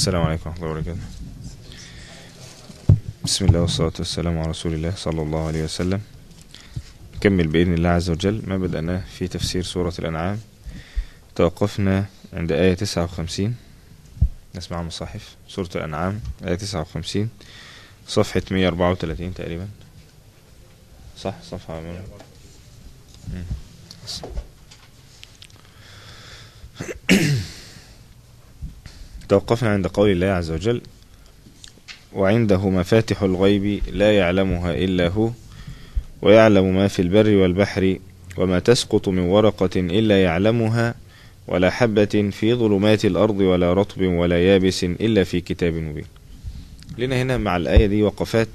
السلام عليكم ورحمة الله وبركاته بسم الله والصلاة والسلام على رسول الله صلى الله عليه وسلم نكمل بإذن الله عز وجل ما بدأناه في تفسير سورة الأنعام توقفنا عند آية 59 نسمع مصاحف سورة الأنعام آية 59 صفحة 134 تقريبا صح صفحة من... مم. توقفنا عند قول الله عز وجل وعنده مفاتح الغيب لا يعلمها إلا هو ويعلم ما في البر والبحر وما تسقط من ورقة إلا يعلمها ولا حبة في ظلمات الأرض ولا رطب ولا يابس إلا في كتاب مبين لنا هنا مع الآية دي وقفات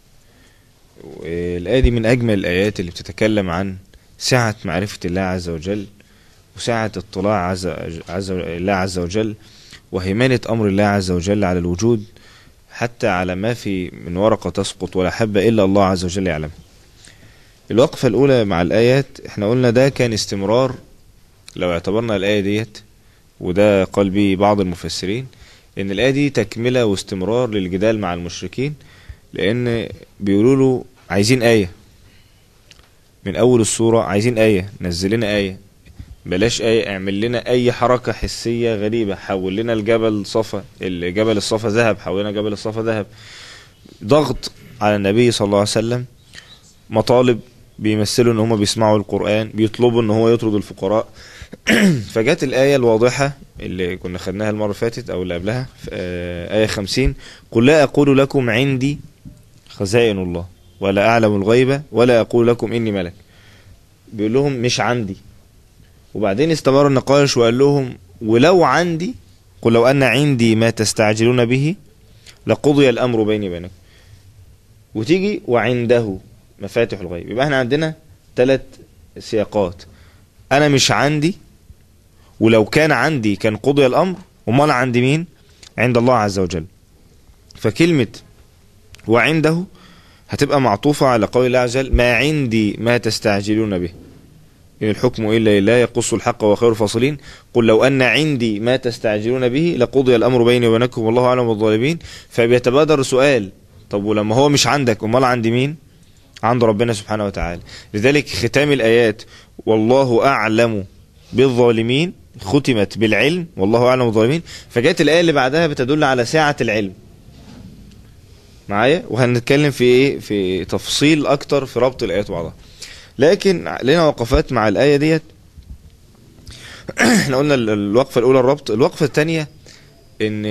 الآية دي من أجمل الآيات اللي بتتكلم عن سعة معرفة الله عز وجل وسعة اطلاع عز, عز الله عز وجل وهيمنة أمر الله عز وجل على الوجود حتى على ما في من ورقة تسقط ولا حبة إلا الله عز وجل يعلم الوقفة الأولى مع الآيات احنا قلنا ده كان استمرار لو اعتبرنا الآية ديت وده قال به بعض المفسرين ان الآية دي تكملة واستمرار للجدال مع المشركين لأن بيقولوا له عايزين آية من أول السورة عايزين آية نزل لنا آية بلاش آية اعمل لنا أي حركة حسية غريبة حول لنا الجبل صفا الجبل الصفا ذهب حول لنا جبل الصفا ذهب ضغط على النبي صلى الله عليه وسلم مطالب بيمثلوا ان هم بيسمعوا القرآن بيطلبوا ان هو يطرد الفقراء فجت الآية الواضحة اللي كنا خدناها المرة اللي فاتت او اللي قبلها في آية خمسين قل لا أقول لكم عندي خزائن الله ولا أعلم الغيبة ولا أقول لكم إني ملك بيقول لهم مش عندي وبعدين استمر النقاش وقال لهم ولو عندي قل لو أن عندي ما تستعجلون به لقضي الأمر بيني وبينكم وتيجي وعنده مفاتح الغيب يبقى احنا عندنا ثلاث سياقات انا مش عندي ولو كان عندي كان قضي الامر امال عند مين عند الله عز وجل فكلمة وعنده هتبقى معطوفة على قول الله عز وجل ما عندي ما تستعجلون به إن الحكم إلا لله يقص الحق وخير الفاصلين قل لو أن عندي ما تستعجلون به لقضي الأمر بيني وبينكم والله أعلم بالظالمين فبيتبادر سؤال طب ولما هو مش عندك أمال عند مين عند ربنا سبحانه وتعالى لذلك ختام الآيات والله أعلم بالظالمين ختمت بالعلم والله أعلم بالظالمين فجاءت الآية اللي بعدها بتدل على ساعة العلم معايا وهنتكلم في ايه في تفصيل اكتر في ربط الايات بعضها لكن لنا وقفات مع الايه ديت احنا قلنا الوقفه الاولى الربط الوقفه الثانيه ان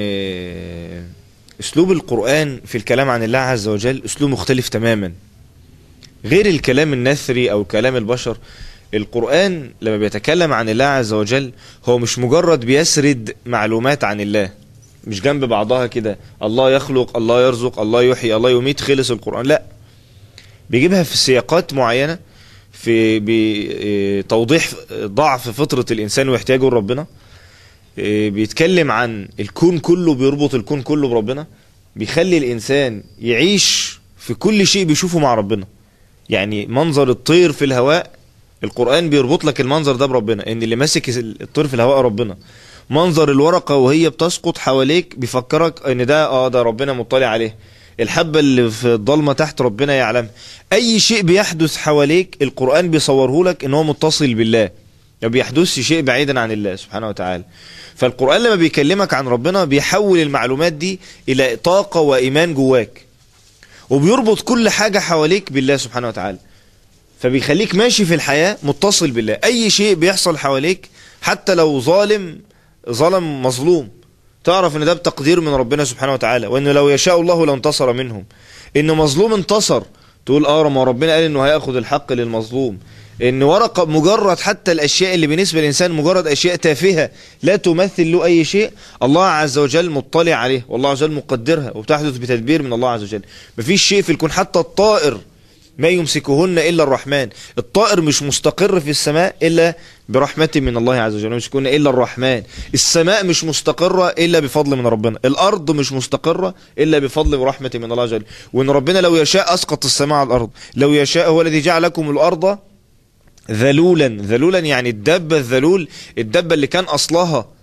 اسلوب القران في الكلام عن الله عز وجل اسلوب مختلف تماما غير الكلام النثري او كلام البشر القرآن لما بيتكلم عن الله عز وجل هو مش مجرد بيسرد معلومات عن الله مش جنب بعضها كده الله يخلق الله يرزق الله يحيي الله يميت خلص القرآن لا بيجيبها في سياقات معينة في بتوضيح ضعف فطرة الإنسان واحتياجه لربنا بيتكلم عن الكون كله بيربط الكون كله بربنا بيخلي الإنسان يعيش في كل شيء بيشوفه مع ربنا يعني منظر الطير في الهواء القرآن بيربط لك المنظر ده بربنا ان اللي ماسك الطير في الهواء ربنا منظر الورقة وهي بتسقط حواليك بيفكرك ان ده اه ده ربنا مطلع عليه الحبة اللي في الضلمة تحت ربنا يعلم اي شيء بيحدث حواليك القرآن بيصوره لك ان هو متصل بالله ما بيحدثش شيء بعيدا عن الله سبحانه وتعالى فالقرآن لما بيكلمك عن ربنا بيحول المعلومات دي الى طاقة وايمان جواك وبيربط كل حاجة حواليك بالله سبحانه وتعالى فبيخليك ماشي في الحياة متصل بالله اي شيء بيحصل حواليك حتى لو ظالم ظلم مظلوم تعرف ان ده بتقدير من ربنا سبحانه وتعالى وانه لو يشاء الله لانتصر منهم ان مظلوم انتصر تقول اه ما ربنا قال انه هياخد الحق للمظلوم ان ورقة مجرد حتى الاشياء اللي بالنسبة للانسان مجرد اشياء تافهة لا تمثل له اي شيء الله عز وجل مطلع عليه والله عز وجل مقدرها وبتحدث بتدبير من الله عز وجل مفيش شيء في الكون حتى الطائر ما يمسكهن إلا الرحمن الطائر مش مستقر في السماء إلا برحمة من الله عز وجل مش يمسكهن إلا الرحمن السماء مش مستقرة إلا بفضل من ربنا الأرض مش مستقرة إلا بفضل ورحمة من الله عز وجل وإن ربنا لو يشاء أسقط السماء على الأرض لو يشاء هو الذي جعلكم الأرض ذلولا ذلولا يعني الدبة الذلول الدبة اللي كان أصلها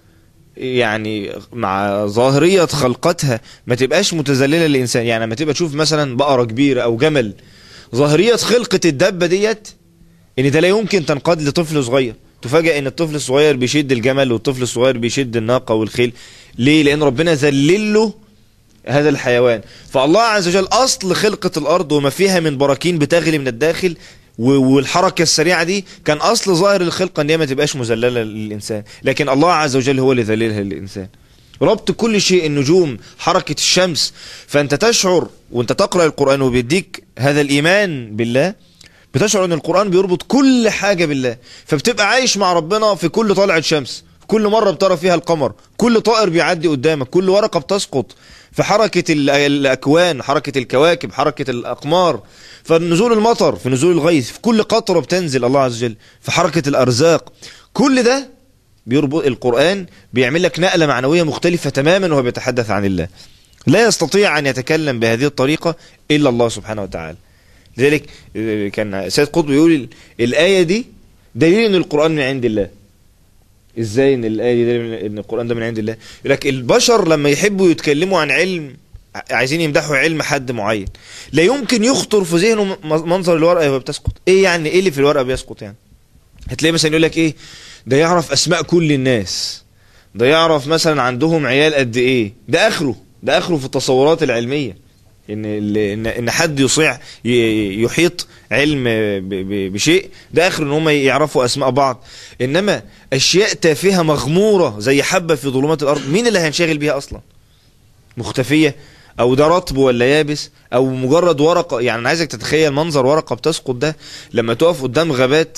يعني مع ظاهرية خلقتها ما تبقاش متذللة للإنسان يعني لما تبقى تشوف مثلا بقرة كبيرة أو جمل ظاهرية خلقة الدبة ديت إن ده لا يمكن تنقاد لطفل صغير تفاجأ إن الطفل الصغير بيشد الجمل والطفل الصغير بيشد الناقة والخيل ليه؟ لأن ربنا ذلله هذا الحيوان فالله عز وجل أصل خلقة الأرض وما فيها من براكين بتغلي من الداخل و- والحركة السريعة دي كان أصل ظاهر الخلقة ان هي ما تبقاش مذللة للإنسان لكن الله عز وجل هو اللي ذللها للإنسان ربط كل شيء النجوم حركة الشمس فأنت تشعر وأنت تقرأ القرآن وبيديك هذا الإيمان بالله بتشعر أن القرآن بيربط كل حاجة بالله فبتبقى عايش مع ربنا في كل طلعة شمس كل مرة بترى فيها القمر كل طائر بيعدي قدامك كل ورقة بتسقط في حركة ال- الأكوان حركة الكواكب حركة الأقمار فنزول المطر في نزول الغيث في كل قطرة بتنزل الله عز وجل في حركة الأرزاق كل ده بيربط القرآن بيعمل لك نقلة معنوية مختلفة تماما وهو بيتحدث عن الله لا يستطيع أن يتكلم بهذه الطريقة إلا الله سبحانه وتعالى لذلك آه، كان سيد قطب يقول الآية دي دليل أن القرآن من عند الله ازاي ان الايه دي دليل ان القران ده من عند الله يقول لك البشر لما يحبوا يتكلموا عن علم ع- عايزين يمدحوا علم حد معين لا يمكن يخطر في ذهنه م- منظر الورقه وهي بتسقط ايه يعني ايه اللي في الورقه بيسقط يعني هتلاقي مثلا يقول لك ايه ده يعرف اسماء كل الناس ده يعرف مثلا عندهم عيال قد ايه ده اخره ده اخره في التصورات العلميه ان ال- ان ان حد يصيع ي- يحيط علم ب- ب- بشيء ده اخر ان هم يعرفوا اسماء بعض انما اشياء تافهه مغموره زي حبه في ظلمات الارض مين اللي هينشغل بيها اصلا مختفيه او ده رطب ولا يابس او مجرد ورقه يعني انا عايزك تتخيل منظر ورقه بتسقط ده لما تقف قدام غابات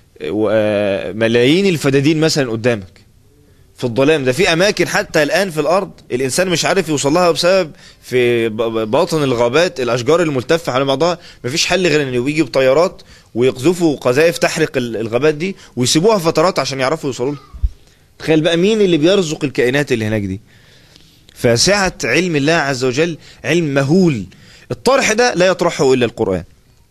و- ملايين الفدادين مثلا قدامك في الظلام ده في اماكن حتى الان في الارض الانسان مش عارف يوصل لها بسبب في ب- ب- باطن الغابات الاشجار الملتفه على بعضها مفيش حل غير انه يجي بطيارات ويقذفوا قذائف تحرق ال- الغابات دي ويسيبوها فترات عشان يعرفوا يوصلوا لها تخيل بقى مين اللي بيرزق الكائنات اللي هناك دي فسعة علم الله عز وجل علم مهول الطرح ده لا يطرحه الا القرآن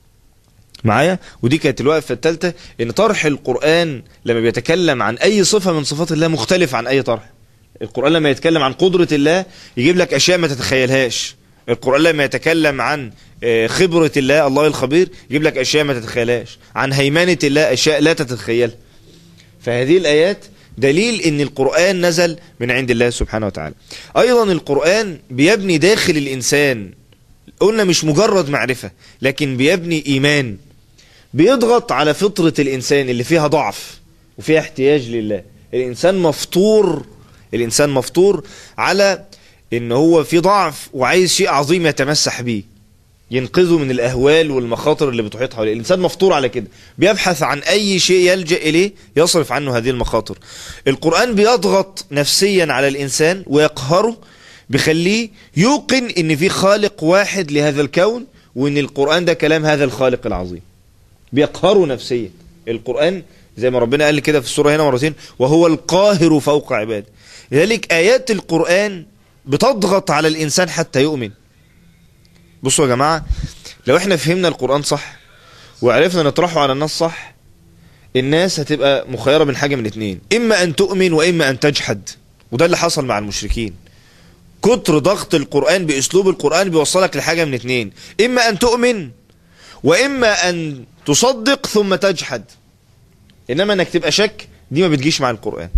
معايا ودي كانت الوقفة الثالثة ان طرح القرآن لما بيتكلم عن اي صفة من صفات الله مختلف عن اي طرح القرآن لما يتكلم عن قدرة الله يجيب لك اشياء ما تتخيلهاش القرآن لما يتكلم عن آه، خبرة الله الله الخبير يجيب لك اشياء ما تتخيلهاش عن هيمنة الله اشياء لا تتخيلها فهذه الآيات دليل ان القرآن نزل من عند الله سبحانه وتعالى ايضا القرآن بيبني داخل الانسان قلنا مش مجرد معرفة لكن بيبني ايمان بيضغط على فطرة الانسان اللي فيها ضعف وفيها احتياج لله الانسان مفطور الانسان مفطور على ان هو في ضعف وعايز شيء عظيم يتمسح بيه ينقذه من الاهوال والمخاطر اللي بتحيط حواليه الانسان مفطور على كده بيبحث عن اي شيء يلجا اليه يصرف عنه هذه المخاطر القران بيضغط نفسيا على الانسان ويقهره بيخليه يوقن ان في خالق واحد لهذا الكون وان القران ده كلام هذا الخالق العظيم بيقهره نفسيا القران زي ما ربنا قال كده في السوره هنا مرتين وهو القاهر فوق عباده لذلك ايات القران بتضغط على الانسان حتى يؤمن بصوا يا جماعة لو احنا فهمنا القرآن صح وعرفنا نطرحه على الناس صح الناس هتبقى مخيرة من حاجة من اتنين اما ان تؤمن واما ان تجحد وده اللي حصل مع المشركين كتر ضغط القرآن باسلوب القرآن بيوصلك لحاجة من اتنين اما ان تؤمن واما ان تصدق ثم تجحد انما انك تبقى شك دي ما بتجيش مع القرآن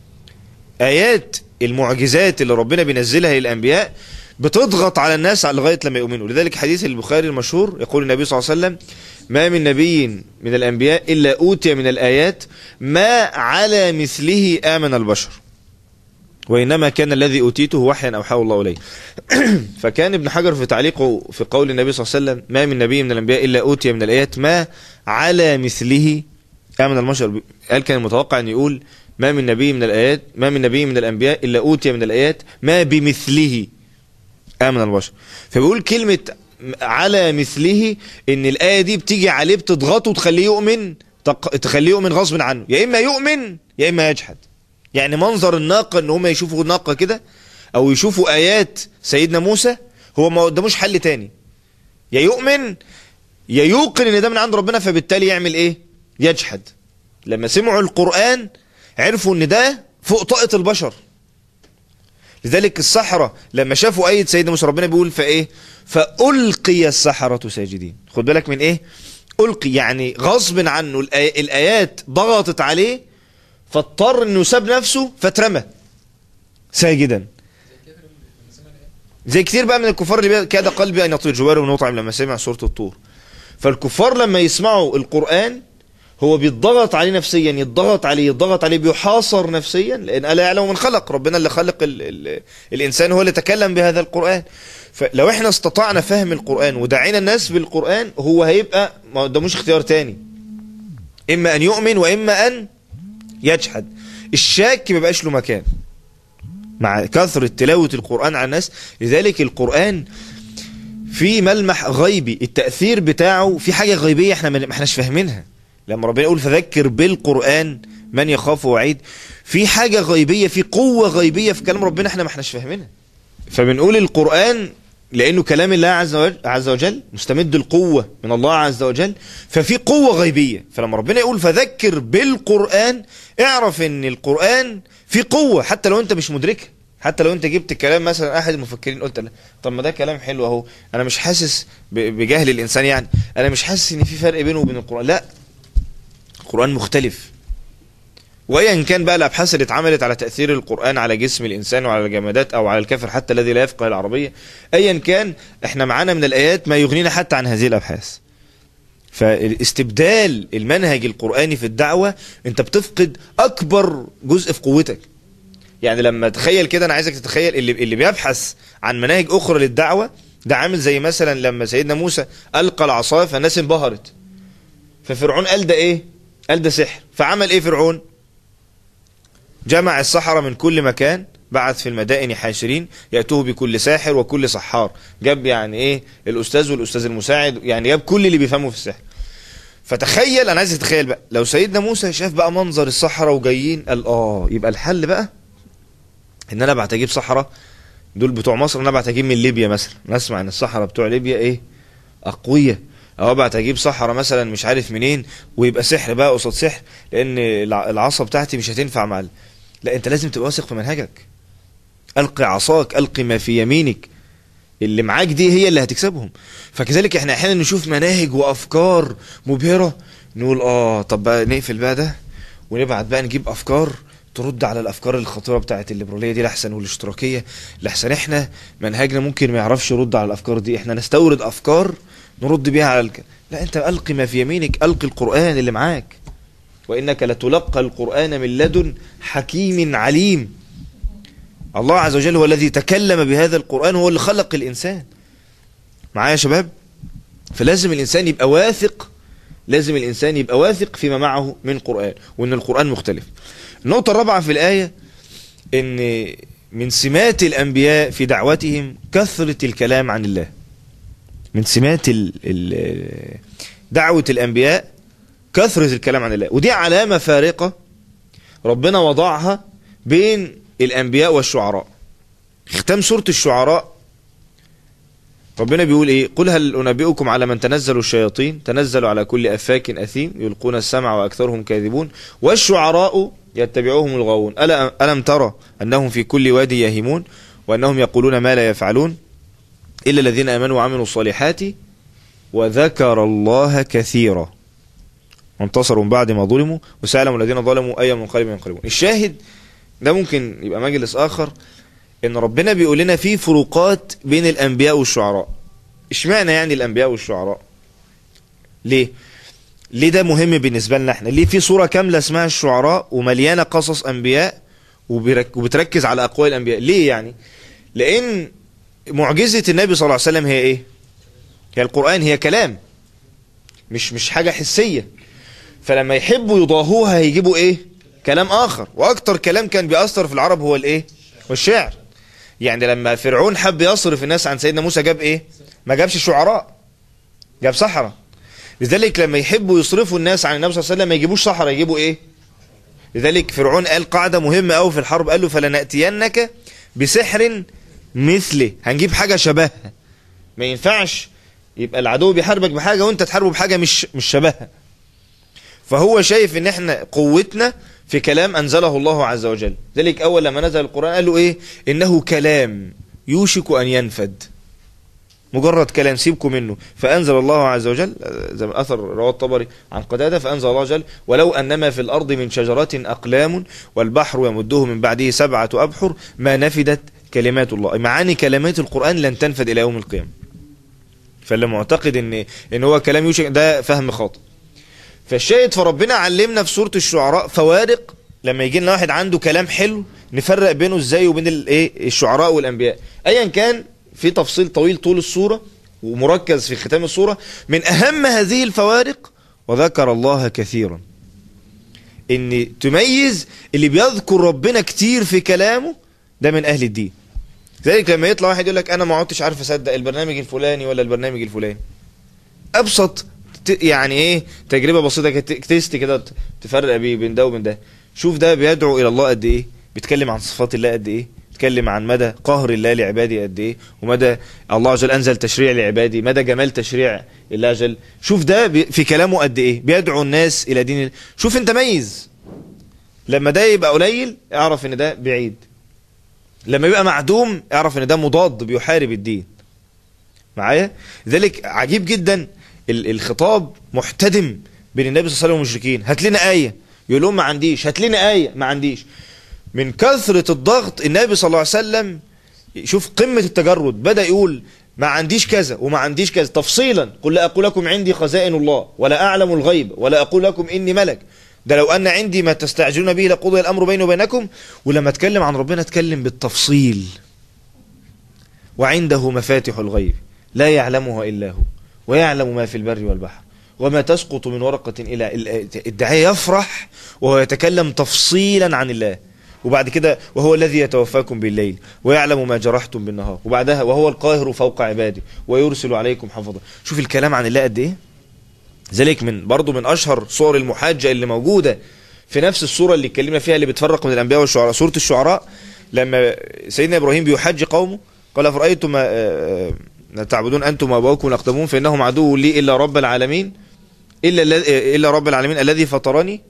ايات المعجزات اللي ربنا بينزلها للانبياء بتضغط على الناس لغايه لما يؤمنوا لذلك حديث البخاري المشهور يقول النبي صلى الله عليه وسلم ما من نبي من الانبياء الا اوتي من الايات ما على مثله امن البشر وانما كان الذي اوتيته وحيا اوحاه الله اليه فكان ابن حجر في تعليقه في قول النبي صلى الله عليه وسلم ما من نبي من الانبياء الا اوتي من الايات ما على مثله امن البشر قال كان المتوقع ان يقول ما من نبي من الايات ما من نبي من الانبياء الا اوتي من الايات ما بمثله امن البشر فبيقول كلمه على مثله ان الايه دي بتيجي عليه بتضغطه تخليه يؤمن تق- تخليه يؤمن غصب عنه يا اما يؤمن يا اما يجحد يعني منظر الناقه ان هم يشوفوا الناقه كده او يشوفوا ايات سيدنا موسى هو ما قداموش حل تاني يا يؤمن يا يوقن ان ده من عند ربنا فبالتالي يعمل ايه يجحد لما سمعوا القرآن عرفوا ان ده فوق طاقة البشر لذلك السحرة لما شافوا آية سيدنا موسى ربنا بيقول فإيه فألقي السحرة ساجدين خد بالك من إيه ألقي يعني غصب عنه الآي- الآيات ضغطت عليه فاضطر انه ساب نفسه فاترمى ساجدا زي كتير بقى من الكفار اللي بي- كاد قلبي ان يطير جواره ونطعم لما سمع سوره الطور فالكفار لما يسمعوا القران هو بيتضغط عليه نفسيا يتضغط عليه يتضغط عليه بيحاصر نفسيا لان الا يعلم من خلق ربنا اللي خلق ال ال الانسان هو اللي تكلم بهذا القران فلو احنا استطعنا فهم القران ودعينا الناس بالقران هو هيبقى ما قداموش اختيار تاني اما ان يؤمن واما ان يجحد الشاك ما بقاش له مكان مع كثرة تلاوة القرآن على الناس لذلك القرآن في ملمح غيبي التأثير بتاعه في حاجة غيبية احنا ما احناش فاهمينها لما ربنا يقول فذكر بالقرآن من يخاف وعيد في حاجة غيبية في قوة غيبية في كلام ربنا احنا ما احناش فاهمينها فبنقول القرآن لأنه كلام الله عز وجل, عز وجل مستمد القوة من الله عز وجل ففي قوة غيبية فلما ربنا يقول فذكر بالقرآن اعرف ان القرآن في قوة حتى لو انت مش مدركها حتى لو انت جبت كلام مثلا احد المفكرين قلت له طب ما ده كلام حلو اهو انا مش حاسس ب- بجهل الانسان يعني انا مش حاسس ان في فرق بينه وبين القرآن لا القرآن مختلف وايا كان بقى الابحاث اللي اتعملت على تاثير القران على جسم الانسان وعلى الجمادات او على الكافر حتى الذي لا يفقه العربيه ايا كان احنا معانا من الايات ما يغنينا حتى عن هذه الابحاث فاستبدال المنهج القراني في الدعوه انت بتفقد اكبر جزء في قوتك يعني لما تخيل كده انا عايزك تتخيل اللي اللي بيبحث عن مناهج اخرى للدعوه ده عامل زي مثلا لما سيدنا موسى القى العصا فالناس انبهرت ففرعون قال ده ايه قال ده سحر فعمل ايه فرعون جمع السحرة من كل مكان بعث في المدائن حاشرين يأتوه بكل ساحر وكل سحار جاب يعني ايه الأستاذ والأستاذ المساعد يعني جاب كل اللي بيفهموا في السحر فتخيل أنا عايز تتخيل بقى لو سيدنا موسى شاف بقى منظر السحرة وجايين قال اه يبقى الحل بقى ان انا ابعت اجيب سحرة دول بتوع مصر انا ابعت اجيب من ليبيا مثلا نسمع ان السحرة بتوع ليبيا ايه اقوياء او ابعت اجيب سحرة مثلا مش عارف منين ويبقى سحر بقى قصاد سحر لان الع- العصا بتاعتي مش هتنفع مع ال- لا انت لازم تبقى واثق في منهجك القي عصاك القي ما في يمينك اللي معاك دي هي اللي هتكسبهم فكذلك احنا احيانا نشوف مناهج وافكار مبهره نقول اه طب بقى نقفل بقى ده ونبعت بقى نجيب افكار ترد على الافكار الخطيره بتاعت الليبراليه دي الاحسن والاشتراكيه الاحسن احنا منهجنا ممكن ما يعرفش يرد على الافكار دي احنا نستورد افكار نرد بيها على الك... لا انت القي ما في يمينك القي القران اللي معاك وانك لتلقى القران من لدن حكيم عليم الله عز وجل هو الذي تكلم بهذا القرآن هو اللي خلق الإنسان معايا يا شباب فلازم الإنسان يبقى واثق لازم الإنسان يبقى واثق فيما معه من قرآن وأن القرآن مختلف النقطة الرابعة في الآية أن من سمات الأنبياء في دعوتهم كثرة الكلام عن الله من سمات ال ال دعوة الأنبياء كثرة الكلام عن الله ودي علامة فارقة ربنا وضعها بين الأنبياء والشعراء ختام سورة الشعراء ربنا بيقول ايه قل هل انبئكم على من تنزل الشياطين تنزل على كل افاك اثيم يلقون السمع واكثرهم كاذبون والشعراء يتبعوهم الغاوون ألا الم ترى انهم في كل وادي يهيمون وانهم يقولون ما لا يفعلون الا الذين امنوا وعملوا الصالحات وذكر الله كثيرا وانتصروا من بعد ما ظلموا وسألهم الذين ظلموا اي منقلب ينقلبون الشاهد ده ممكن يبقى مجلس اخر ان ربنا بيقول لنا في فروقات بين الانبياء والشعراء اشمعنى يعني الانبياء والشعراء ليه ليه ده مهم بالنسبه لنا احنا ليه في صوره كامله اسمها الشعراء ومليانه قصص انبياء وبيرك- وبتركز على اقوال الانبياء ليه يعني لان معجزه النبي صلى الله عليه وسلم هي ايه هي القران هي كلام مش مش حاجه حسيه فلما يحبوا يضاهوها هيجيبوا ايه كلام اخر واكتر كلام كان بيأثر في العرب هو الايه والشعر يعني لما فرعون حب يصرف الناس عن سيدنا موسى جاب ايه ما جابش شعراء جاب سحرة لذلك لما يحبوا يصرفوا الناس عن النبي صلى الله عليه وسلم ما يجيبوش سحرة يجيبوا ايه لذلك فرعون قال قاعدة مهمة قوي في الحرب قال له فلنأتينك بسحر مثله هنجيب حاجة شبهها ما ينفعش يبقى العدو بيحاربك بحاجة وانت تحاربه بحاجة مش مش شبهها فهو شايف ان احنا قوتنا في كلام أنزله الله عز وجل ذلك أول لما نزل القرآن قال له إيه إنه كلام يوشك أن ينفد مجرد كلام سيبكم منه فأنزل الله عز وجل زي ما أثر رواه الطبري عن قتادة فأنزل الله عز وجل ولو أنما في الأرض من شجرات أقلام والبحر يمده من بعده سبعة أبحر ما نفدت كلمات الله معاني كلمات القرآن لن تنفد إلى يوم القيامة فاللي معتقد ان ان هو كلام يوشك ده فهم خاطئ فالشاهد فربنا علمنا في سورة الشعراء فوارق لما يجي لنا واحد عنده كلام حلو نفرق بينه ازاي وبين الايه الشعراء والانبياء ايا كان في تفصيل طويل طول السورة ومركز في ختام السورة من اهم هذه الفوارق وذكر الله كثيرا ان تميز اللي بيذكر ربنا كتير في كلامه ده من اهل الدين ذلك لما يطلع واحد يقول لك انا ما عدتش عارف اصدق البرنامج الفلاني ولا البرنامج الفلاني ابسط يعني ايه تجربه بسيطه تيست كده تفرق بيه بين ده وبين ده شوف ده بيدعو الى الله قد ايه بيتكلم عن صفات الله قد ايه بيتكلم عن مدى قهر الله لعباده قد ايه ومدى الله عز وجل انزل تشريع لعباده مدى جمال تشريع الله عز وجل شوف ده في كلامه قد ايه بيدعو الناس الى دين شوف انت ميز لما ده يبقى قليل اعرف ان ده بعيد لما يبقى معدوم اعرف ان ده مضاد بيحارب الدين معايا ذلك عجيب جدا الخطاب محتدم بين النبي صلى الله عليه وسلم والمشركين هات لنا آية يقول لهم ما عنديش هات لنا آية ما عنديش من كثرة الضغط النبي صلى الله عليه وسلم شوف قمة التجرد بدأ يقول ما عنديش كذا وما عنديش كذا تفصيلا قل لا أقول لكم عندي خزائن الله ولا أعلم الغيب ولا أقول لكم إني ملك ده لو أن عندي ما تستعجلون به لقضي الأمر بيني وبينكم ولما اتكلم عن ربنا اتكلم بالتفصيل وعنده مفاتح الغيب لا يعلمها إلا هو ويعلم ما في البر والبحر وما تسقط من ورقة إلى الداعية يفرح وهو يتكلم تفصيلا عن الله وبعد كده وهو الذي يتوفاكم بالليل ويعلم ما جرحتم بالنهار وبعدها وهو القاهر فوق عباده ويرسل عليكم حفظا شوف الكلام عن الله قد ايه ذلك من برضو من اشهر صور المحاجة اللي موجودة في نفس الصورة اللي اتكلمنا فيها اللي بتفرق من الانبياء والشعراء سورة الشعراء لما سيدنا ابراهيم بيحج قومه قال افرأيتم ما تعبدون انتم واباؤكم الاقدمون فانهم عدو لي الا رب العالمين الا الا رب العالمين الذي فطرني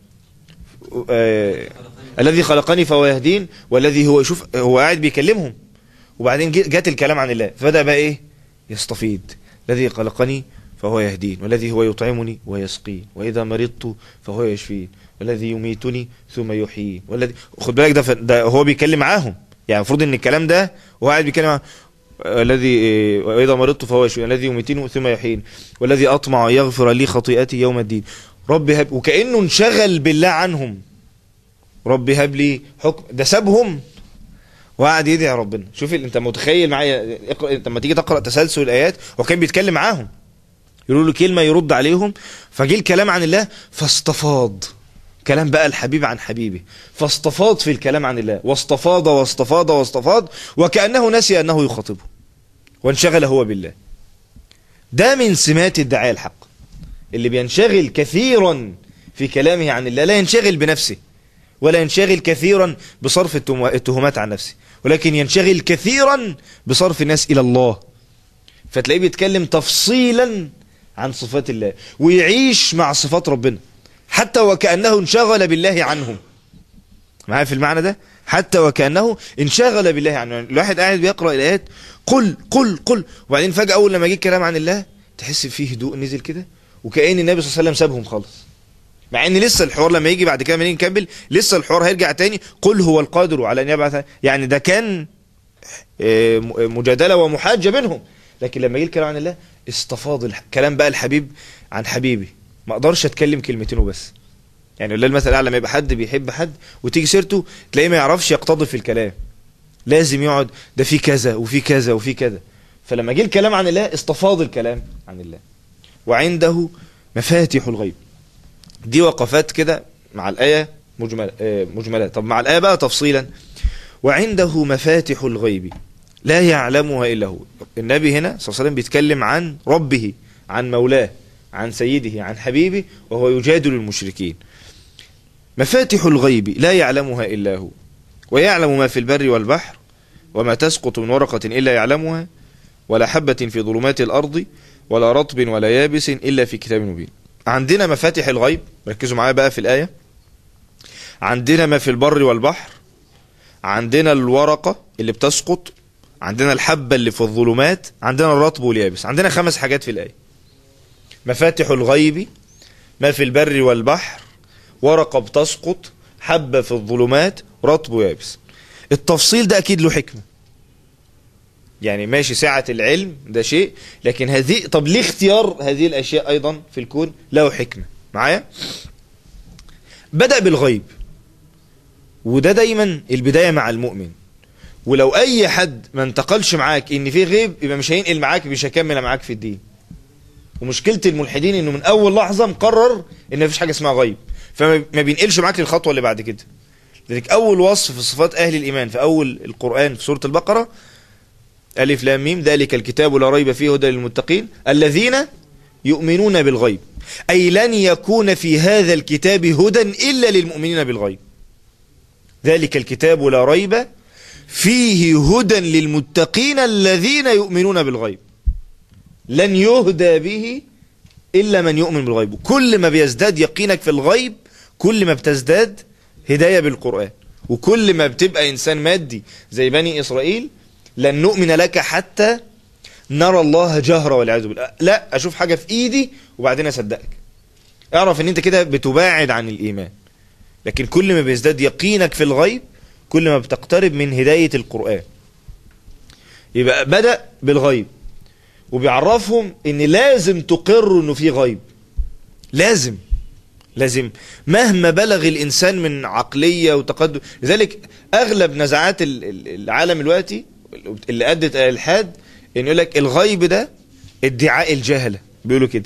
آه الذي خلقني فهو يهدين والذي هو يشوف هو قاعد بيكلمهم وبعدين جات الكلام عن الله فبدا بقى ايه يستفيد الذي خلقني فهو يهدين والذي هو يطعمني ويسقين واذا مرضت فهو يشفين والذي يميتني ثم يحيين والذي خد بالك ده, ده هو بيتكلم معاهم يعني المفروض ان الكلام ده هو قاعد بيتكلم معاهم الذي واذا مرضت فهو يشفين الذي يميتني ثم يحيين والذي اطمع ان يغفر لي خطيئتي يوم الدين رب هب وكانه انشغل بالله عنهم رب هب لي حكم ده سابهم وقعد يدعي ربنا شوف انت متخيل معايا انت لما تيجي تقرا تسلسل الايات هو كان بيتكلم معاهم يقولوا له كلمه يرد عليهم فجه الكلام عن الله فاستفاض كلام بقى الحبيب عن حبيبه فاستفاض في الكلام عن الله واستفاض واستفاض واستفاض وكأنه نسي أنه يخاطبه وانشغل هو بالله ده من سمات الدعاء الحق اللي بينشغل كثيرا في كلامه عن الله لا ينشغل بنفسه ولا ينشغل كثيرا بصرف التهمات عن نفسه ولكن ينشغل كثيرا بصرف الناس إلى الله فتلاقيه بيتكلم تفصيلا عن صفات الله ويعيش مع صفات ربنا حتى وكأنه انشغل بالله عنهم معايا في المعنى ده حتى وكأنه انشغل بالله عنه الواحد قاعد بيقرأ الآيات قل قل قل وبعدين فجأة أول لما جه الكلام عن الله تحس فيه هدوء نزل كده وكأن النبي صلى الله عليه وسلم سابهم خالص مع ان لسه الحوار لما يجي بعد كده ما نيجي نكمل لسه الحوار هيرجع تاني قل هو القادر على ان يبعث يعني ده كان مجادله ومحاجه بينهم لكن لما يجي الكلام عن الله استفاض الكلام بقى الحبيب عن حبيبي ما اقدرش اتكلم كلمتين وبس يعني الله المثل الاعلى لما يبقى حد بيحب حد وتيجي سيرته تلاقيه ما يعرفش يقتضي في الكلام لازم يقعد ده في كذا وفي كذا وفي كذا فلما جه الكلام عن الله استفاض الكلام عن الله وعنده مفاتيح الغيب دي وقفات كده مع الآية مجملة مجملة طب مع الآية بقى تفصيلا وعنده مفاتح الغيب لا يعلمها إلا هو النبي هنا صلى الله عليه وسلم بيتكلم عن ربه عن مولاه عن سيده عن حبيبه وهو يجادل المشركين مفاتح الغيب لا يعلمها إلا هو ويعلم ما في البر والبحر وما تسقط من ورقة إلا يعلمها ولا حبة في ظلمات الأرض ولا رطب ولا يابس إلا في كتاب مبين عندنا مفاتح الغيب ركزوا معايا بقى في الآية عندنا ما في البر والبحر عندنا الورقة اللي بتسقط عندنا الحبة اللي في الظلمات عندنا الرطب واليابس عندنا خمس حاجات في الآية مفاتح الغيب ما في البر والبحر ورقة بتسقط حبة في الظلمات رطب ويابس التفصيل ده أكيد له حكمة يعني ماشي سعة العلم ده شيء لكن هذه طب ليه اختيار هذه الأشياء أيضا في الكون له حكمة معايا بدأ بالغيب وده دايما البداية مع المؤمن ولو أي حد ما انتقلش معاك إن في غيب يبقى مش هينقل معاك مش هيكمل معاك في الدين ومشكلة الملحدين إنه من أول لحظة مقرر إن مفيش حاجة اسمها غيب فما بينقلش معاك للخطوة اللي بعد كده لذلك أول وصف في صفات أهل الإيمان في أول القرآن في سورة البقرة ألف لام ميم ذلك الكتاب لا ريب فيه هدى للمتقين الذين يؤمنون بالغيب أي لن يكون في هذا الكتاب هدى إلا للمؤمنين بالغيب ذلك الكتاب لا ريب فيه هدى للمتقين الذين يؤمنون بالغيب لن يهدى به إلا من يؤمن بالغيب كل ما بيزداد يقينك في الغيب كل ما بتزداد هداية بالقرآن وكل ما بتبقى إنسان مادي زي بني إسرائيل لن نؤمن لك حتى نرى الله جهرة والعياذ بالله لا أشوف حاجة في إيدي وبعدين أصدقك اعرف ان انت كده بتباعد عن الإيمان لكن كل ما بيزداد يقينك في الغيب كل ما بتقترب من هداية القرآن يبقى بدأ بالغيب وبيعرفهم ان لازم تقروا انه في غيب لازم لازم مهما بلغ الانسان من عقلية وتقدم لذلك اغلب نزعات العالم دلوقتي اللي ادت الى الالحاد ان يقول لك الغيب ده ادعاء الجهلة بيقولوا كده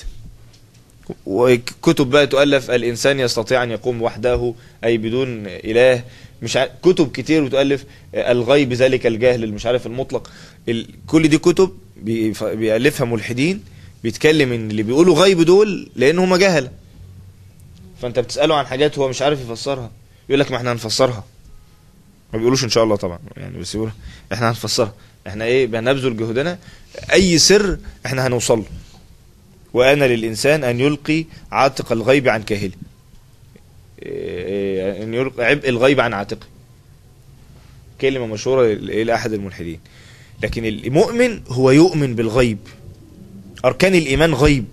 وكتب بقى تؤلف الانسان يستطيع ان يقوم وحده اي بدون اله مش عارف كتب كتير وتؤلف الغيب ذلك الجهل اللي مش عارف المطلق كل دي كتب بيألفها ملحدين بيتكلم ان اللي بيقولوا غيب دول لان هم جهله فانت بتساله عن حاجات هو مش عارف يفسرها يقول لك ما احنا هنفسرها ما بيقولوش ان شاء الله طبعا يعني بس يقول احنا هنفسرها احنا ايه بنبذل جهدنا اي سر احنا هنوصل له وأنا للإنسان أن يلقي عاتق الغيب عن كاهله أن يلقي عبء الغيب عن عاتقه كلمة مشهورة لأحد الملحدين لكن المؤمن هو يؤمن بالغيب أركان الإيمان غيب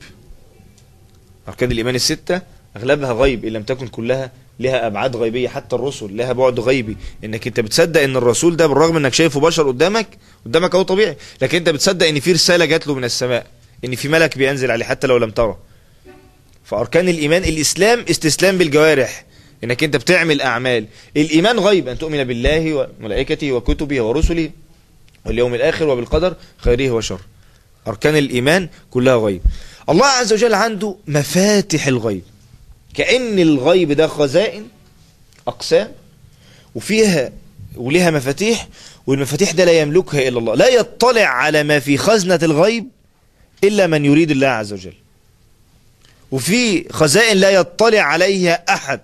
أركان الإيمان الستة أغلبها غيب إن لم تكن كلها لها أبعاد غيبية حتى الرسل لها بعد غيبي إنك أنت بتصدق إن الرسول ده بالرغم إنك شايفه بشر قدامك قدامك أهو طبيعي لكن أنت بتصدق إن في رسالة جات له من السماء ان في ملك بينزل عليه حتى لو لم ترى فاركان الايمان الاسلام استسلام بالجوارح انك انت بتعمل اعمال الايمان غيب ان تؤمن بالله وملائكته وكتبه ورسله واليوم الاخر وبالقدر خيره وشر اركان الايمان كلها غيب الله عز وجل عنده مفاتح الغيب كأن الغيب ده خزائن اقسام وفيها ولها مفاتيح والمفاتيح ده لا يملكها الا الله لا يطلع على ما في خزنة الغيب إلا من يريد الله عز وجل وفي خزائن لا يطلع عليها أحد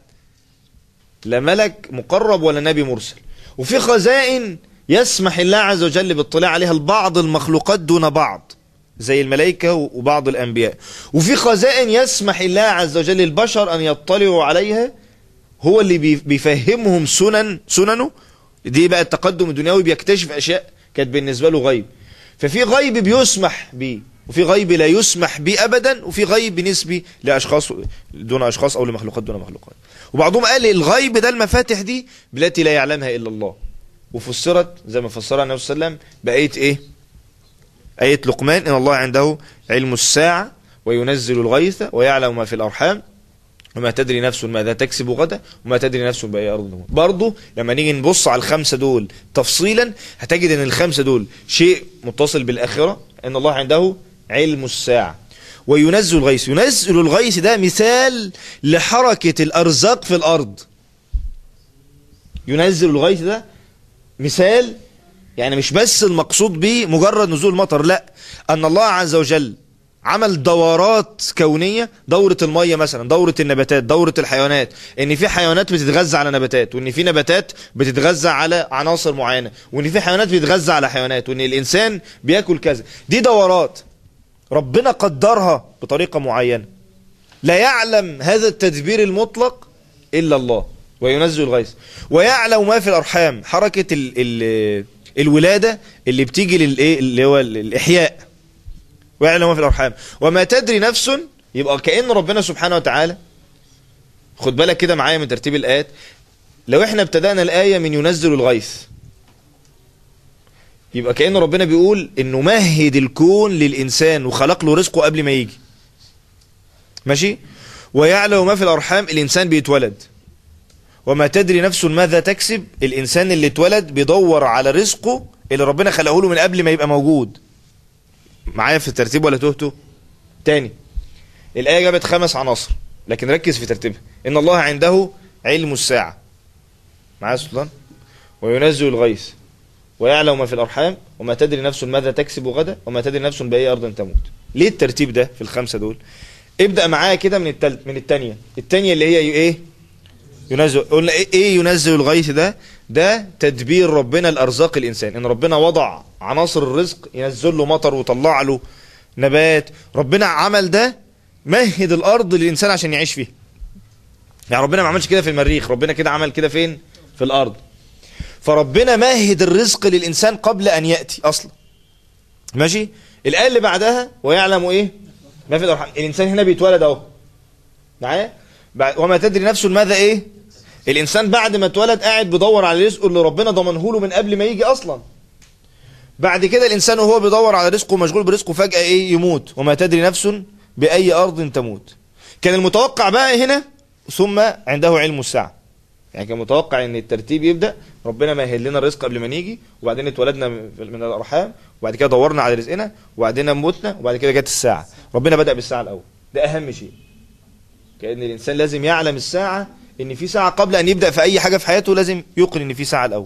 لا ملك مقرب ولا نبي مرسل وفي خزائن يسمح الله عز وجل بالاطلاع عليها البعض المخلوقات دون بعض زي الملائكة وبعض الأنبياء وفي خزائن يسمح الله عز وجل البشر أن يطلعوا عليها هو اللي بيفهمهم سنن سننه دي بقى التقدم الدنيوي بيكتشف أشياء كانت بالنسبة له غيب ففي غيب بيسمح به وفي غيب لا يسمح به أبدا وفي غيب نسبي لأشخاص دون أشخاص أو لمخلوقات دون مخلوقات وبعضهم قال الغيب ده المفاتح دي بالتي لا يعلمها إلا الله وفسرت زي ما فسرها النبي صلى الله عليه وسلم بآية إيه آية لقمان إن الله عنده علم الساعة وينزل الغيث ويعلم ما في الأرحام وما تدري نفس ماذا تكسب غدا وما تدري نفس بأي أرض تموت برضه لما نيجي نبص على الخمسة دول تفصيلا هتجد ان الخمسة دول شيء متصل بالآخرة ان الله عنده علم الساعة وينزل الغيث ينزل الغيث ده مثال لحركة الأرزاق في الأرض ينزل الغيث ده مثال يعني مش بس المقصود به مجرد نزول مطر لا أن الله عز وجل عمل دورات كونية دورة المية مثلا دورة النباتات دورة الحيوانات ان في حيوانات بتتغذى على نباتات وان في نباتات بتتغذى على عناصر معينة وان في حيوانات بتتغذى على حيوانات وان الانسان بياكل كذا دي دورات ربنا قدرها بطريقة معينة لا يعلم هذا التدبير المطلق إلا الله وينزل الغيث ويعلم ما في الارحام حركه ال ال الولاده اللي بتيجي للايه اللي هو الاحياء ويعلم ما في الارحام وما تدري نفس يبقى كأن ربنا سبحانه وتعالى خد بالك كده معايا من ترتيب الآيات لو احنا ابتدأنا الآية من ينزل الغيث يبقى كأن ربنا بيقول انه مهد الكون للإنسان وخلق له رزقه قبل ما يجي ماشي ويعلم ما في الأرحام الإنسان بيتولد وما تدري نفس ماذا تكسب الإنسان اللي اتولد بيدور على رزقه اللي ربنا خلقه له من قبل ما يبقى موجود معايا في الترتيب ولا تهته تاني الآية جابت خمس عناصر لكن ركز في ترتيبها إن الله عنده علم الساعة معايا سلطان وينزل الغيث ويعلم ما في الأرحام وما تدري نفس ماذا تكسب غدا وما تدري نفس بأي أرض تموت ليه الترتيب ده في الخمسة دول ابدأ معايا كده من التالت من التانية التانية اللي هي ايه ينزل قلنا ايه, إيه ينزل الغيث ده ده تدبير ربنا الارزاق الانسان ان ربنا وضع عناصر الرزق ينزل له مطر وطلع له نبات ربنا عمل ده مهد الارض للانسان عشان يعيش فيها يعني ربنا ما عملش كده في المريخ ربنا كده عمل كده فين في الارض فربنا مهد الرزق للانسان قبل ان ياتي اصلا ماشي الايه اللي بعدها ويعلم ايه ما في الارحام الانسان هنا بيتولد اهو معايا وما تدري نفس ماذا ايه الانسان بعد ما اتولد قاعد بيدور على رزقه اللي ربنا ضمنه له من قبل ما يجي اصلا بعد كده الانسان وهو بيدور على رزقه مشغول برزقه فجاه ايه يموت وما تدري نفس باي ارض تموت كان المتوقع بقى هنا ثم عنده علم الساعه يعني كان متوقع ان الترتيب يبدا ربنا مهل لنا الرزق قبل ما نيجي وبعدين اتولدنا من الارحام وبعد كده دورنا على رزقنا وبعدين موتنا وبعد كده جت الساعه ربنا بدا بالساعه الاول ده اهم شيء كان الانسان لازم يعلم الساعه ان في ساعه قبل ان يبدا في اي حاجه في حياته لازم يوقن ان في ساعه الاول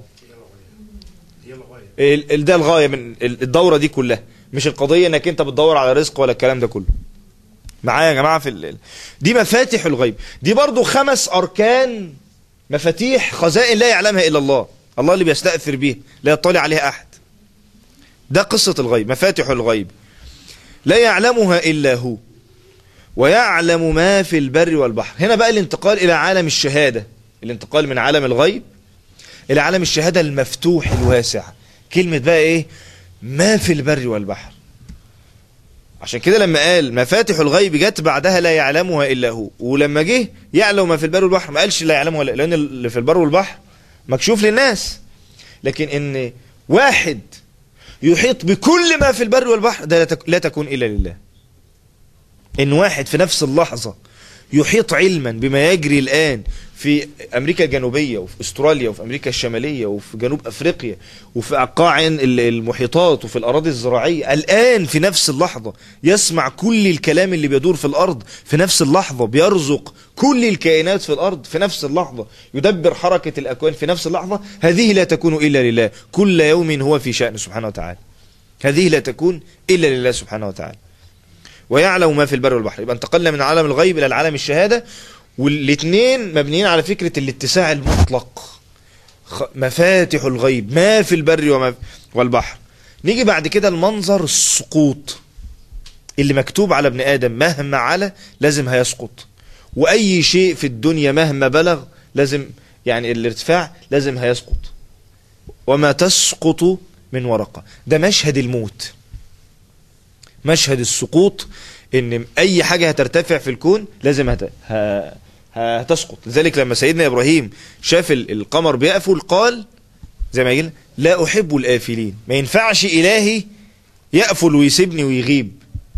ده الغايه من الدوره دي كلها مش القضيه انك انت بتدور على رزق ولا الكلام ده كله معايا يا جماعه في ال... دي مفاتح الغيب دي برضو خمس اركان مفاتيح خزائن لا يعلمها الا الله الله اللي بيستأثر بيها لا يطلع عليها احد ده قصة الغيب مفاتح الغيب لا يعلمها الا هو ويعلم ما في البر والبحر هنا بقى الانتقال الى عالم الشهادة الانتقال من عالم الغيب الى عالم الشهادة المفتوح الواسع كلمة بقى ايه ما في البر والبحر عشان كده لما قال مفاتح الغيب جت بعدها لا يعلمها الا هو ولما جه يعلم ما في البر والبحر ما قالش لا يعلمها لان اللي في البر والبحر مكشوف للناس لكن ان واحد يحيط بكل ما في البر والبحر ده لا تكون الا لله ان واحد في نفس اللحظة يحيط علما بما يجري الآن في أمريكا الجنوبية وفي أستراليا وفي أمريكا الشمالية وفي جنوب أفريقيا وفي أقاع المحيطات وفي الأراضي الزراعية الآن في نفس اللحظة يسمع كل الكلام اللي بيدور في الأرض في نفس اللحظة بيرزق كل الكائنات في الأرض في نفس اللحظة يدبر حركة الأكوان في نفس اللحظة هذه لا تكون إلا لله كل يوم هو في شأن سبحانه وتعالى هذه لا تكون إلا لله سبحانه وتعالى ويعلم ما في البر والبحر يبقى انتقلنا من عالم الغيب الى العالم الشهاده والاثنين مبنيين على فكره الاتساع المطلق مفاتح الغيب ما في البر وما والبحر نيجي بعد كده المنظر السقوط اللي مكتوب على ابن ادم مهما على لازم هيسقط واي شيء في الدنيا مهما بلغ لازم يعني الارتفاع لازم هيسقط وما تسقط من ورقه ده مشهد الموت مشهد السقوط ان اي حاجة هترتفع في الكون لازم هت... ه... هتسقط لذلك لما سيدنا ابراهيم شاف القمر بيقفل قال زي ما يقول لا احب الافلين ما ينفعش الهي يقفل ويسيبني ويغيب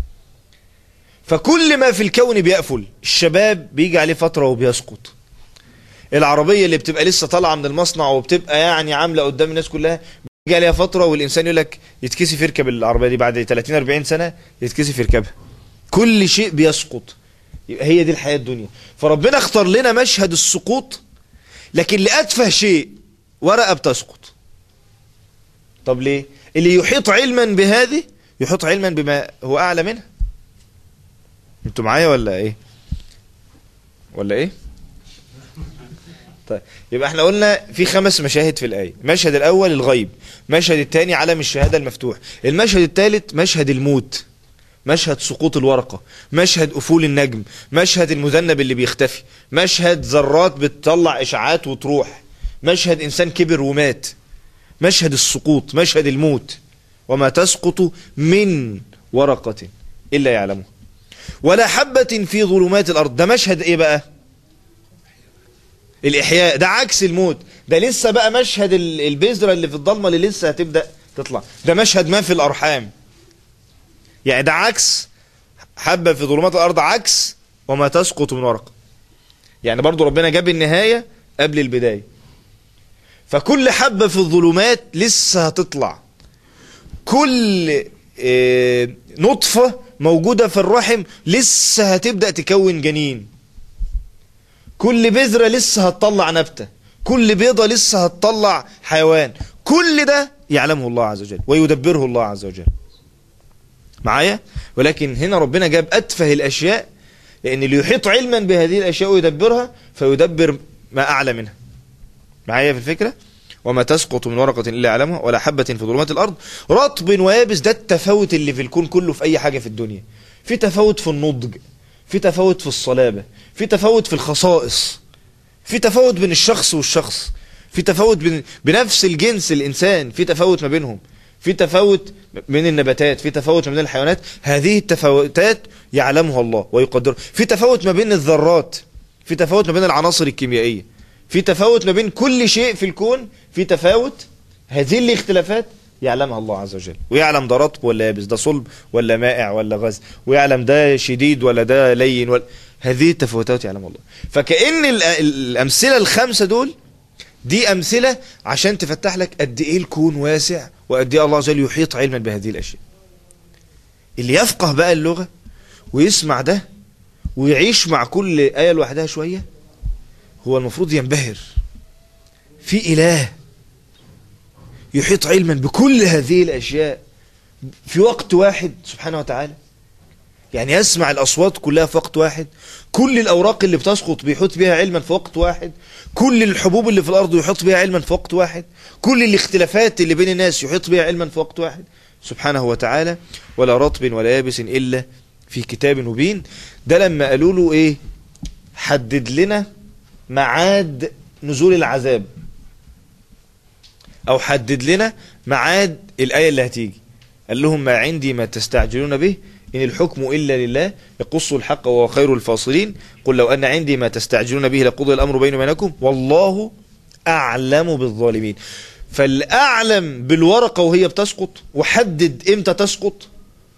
فكل ما في الكون بيقفل الشباب بيجي عليه فترة وبيسقط العربية اللي بتبقى لسه طالعة من المصنع وبتبقى يعني عاملة قدام الناس كلها بيجي عليها فترة والإنسان يقول لك يتكسف يركب العربية دي بعد 30 40 سنة يتكسف يركبها كل شيء بيسقط يبقى هي دي الحياة الدنيا فربنا اختار لنا مشهد السقوط لكن لأتفه شيء ورقة بتسقط طب ليه اللي يحيط علما بهذه يحيط علما بما هو أعلى منها انتوا معايا ولا ايه ولا ايه طيب يبقى احنا قلنا في خمس مشاهد في الآية المشهد الأول الغيب المشهد الثاني عالم الشهادة المفتوح المشهد الثالث مشهد الموت مشهد سقوط الورقة مشهد أفول النجم مشهد المذنب اللي بيختفي مشهد ذرات بتطلع إشعاعات وتروح مشهد إنسان كبر ومات مشهد السقوط مشهد الموت وما تسقط من ورقة إلا يعلمها ولا حبة في ظلمات الأرض ده مشهد إيه بقى الإحياء ده عكس الموت ده لسه بقى مشهد ال- البذرة اللي في الضلمة اللي لسه هتبدأ تطلع ده مشهد ما في الأرحام يعني ده عكس حبة في ظلمات الأرض عكس وما تسقط من ورقة يعني برضو ربنا جاب النهاية قبل البداية فكل حبة في الظلمات لسه هتطلع كل آه، نطفة موجودة في الرحم لسه هتبدأ تكون جنين كل بذرة لسه هتطلع نبتة كل بيضة لسه هتطلع حيوان كل ده يعلمه الله عز وجل ويدبره الله عز وجل معايا ولكن هنا ربنا جاب أتفه الأشياء لأن اللي يحيط علما بهذه الأشياء ويدبرها فيدبر ما أعلى منها معايا في الفكرة وما تسقط من ورقة إلا يعلمها ولا حبة في ظلمات الأرض رطب ويابس ده التفاوت اللي في الكون كله في أي حاجة في الدنيا في تفاوت في النضج في تفاوت في الصلابة في تفاوت في الخصائص في تفاوت بين الشخص والشخص في تفاوت بين بنفس الجنس الإنسان في تفاوت ما بينهم في تفاوت من النباتات في تفاوت ما بين الحيوانات هذه التفاوتات يعلمها الله ويقدرها في تفاوت ما بين الذرات في تفاوت ما بين العناصر الكيميائية في تفاوت ما بين كل شيء في الكون في تفاوت هذه الاختلافات يعلمها الله عز وجل ويعلم ده رطب ولا يابس ده صلب ولا مائع ولا غاز ويعلم ده شديد ولا ده لين ولا هذه التفاوتات يعلمها الله فكأن ال- الأمثلة الخمسة دول دي أمثلة عشان تفتح لك قد إيه الكون واسع وقد إيه الله عز وجل يحيط علما بهذه الأشياء اللي يفقه بقى اللغة ويسمع ده ويعيش مع كل آية لوحدها شوية هو المفروض ينبهر في إله يحيط علما بكل هذه الأشياء في وقت واحد سبحانه وتعالى يعني يسمع الأصوات كلها في وقت واحد كل الأوراق اللي بتسقط بيحط بها علما في وقت واحد كل الحبوب اللي في الأرض يحط بها علما في وقت واحد كل الاختلافات اللي بين الناس يحط بها علما في وقت واحد سبحانه وتعالى ولا رطب ولا يابس إلا في كتاب مبين ده لما قالوا له إيه حدد لنا معاد نزول العذاب أو حدد لنا معاد الآية اللي هتيجي قال لهم ما عندي ما تستعجلون به إن الحكم إلا لله يقص الحق وهو خير الفاصلين قل لو أن عندي ما تستعجلون به لقضي الأمر بيني وبينكم والله أعلم بالظالمين فالأعلم بالورقة وهي بتسقط وحدد إمتى تسقط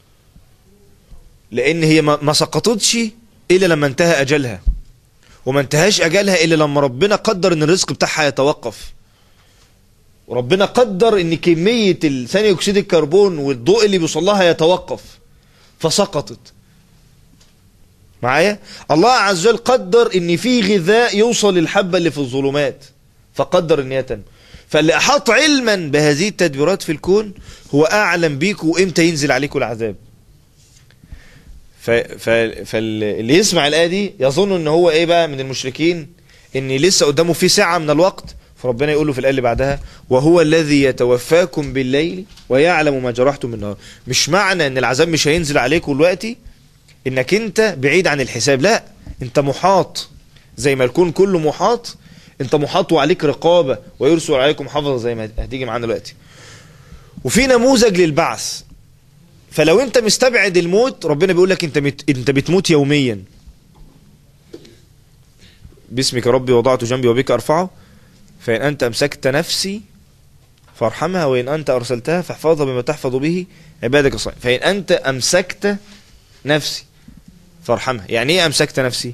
لأن هي ما ما سقطتش إلا لما انتهى أجلها وما انتهاش أجلها إلا لما ربنا قدر إن الرزق بتاعها يتوقف وربنا قدر ان كمية ثاني اكسيد الكربون والضوء اللي بيوصل لها يتوقف فسقطت معايا الله عز وجل قدر ان في غذاء يوصل للحبة اللي في الظلمات فقدر ان هي تنمو فاللي احاط علما بهذه التدبيرات في الكون هو اعلم بيكم وامتى ينزل عليكم العذاب ف... ف... فاللي يسمع الآية دي يظن ان هو ايه بقى من المشركين ان لسه قدامه في ساعة من الوقت فربنا يقول له في الآية اللي بعدها وهو الذي يتوفاكم بالليل ويعلم ما جرحتم بالنهار مش معنى ان العذاب مش هينزل عليكم دلوقتي انك انت بعيد عن الحساب لا انت محاط زي ما الكون كله محاط انت محاط وعليك رقابة ويرسل عليكم حفظة زي ما هتيجي معانا دلوقتي وفي نموذج للبعث فلو انت مستبعد الموت ربنا بيقول لك انت مت... انت بتموت يوميا باسمك ربي وضعت جنبي وبك ارفعه فإن أنت أمسكت نفسي فارحمها وإن أنت أرسلتها فاحفظها بما تحفظ به عبادك الصالحين فإن أنت أمسكت نفسي فارحمها يعني إيه أمسكت نفسي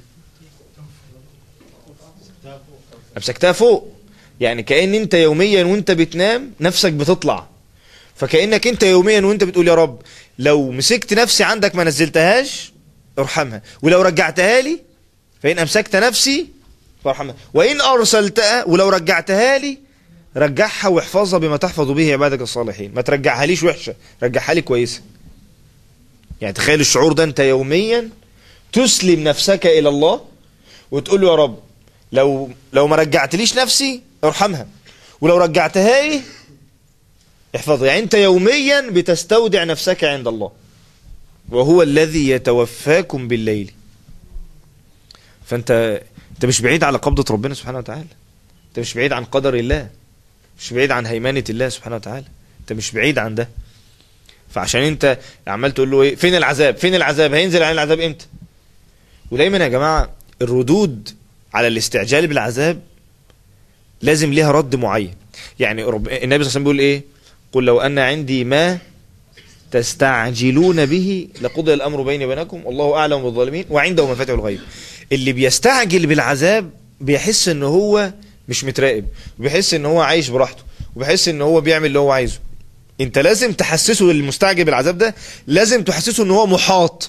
أمسكتها فوق يعني كأن أنت يوميا وأنت بتنام نفسك بتطلع فكأنك أنت يوميا وأنت بتقول يا رب لو مسكت نفسي عندك ما نزلتهاش ارحمها ولو رجعتها لي فإن أمسكت نفسي فارحمها وإن أرسلتها ولو رجعتها لي رجعها واحفظها بما تحفظ به عبادك الصالحين ما ترجعها ليش وحشة رجعها لي كويسة يعني تخيل الشعور ده أنت يوميا تسلم نفسك إلى الله وتقول له يا رب لو لو ما رجعتليش نفسي ارحمها ولو رجعتها لي احفظها يعني أنت يوميا بتستودع نفسك عند الله وهو الذي يتوفاكم بالليل فانت انت مش بعيد على قبضة ربنا سبحانه وتعالى انت مش بعيد عن قدر الله مش بعيد عن هيمنة الله سبحانه وتعالى انت مش بعيد عن ده فعشان انت عمال تقول له ايه فين العذاب فين العذاب هينزل علينا العذاب امتى ودايما يا جماعة الردود على الاستعجال بالعذاب لازم ليها رد معين يعني رب... النبي صلى الله عليه وسلم بيقول ايه قل لو ان عندي ما تستعجلون به لقضي الامر بيني وبينكم والله اعلم بالظالمين وعنده مفاتيح الغيب اللي بيستعجل بالعذاب بيحس ان هو مش متراقب وبيحس ان هو عايش براحته وبيحس ان هو بيعمل اللي هو عايزه انت لازم تحسسه المستعجل بالعذاب ده لازم تحسسه ان هو محاط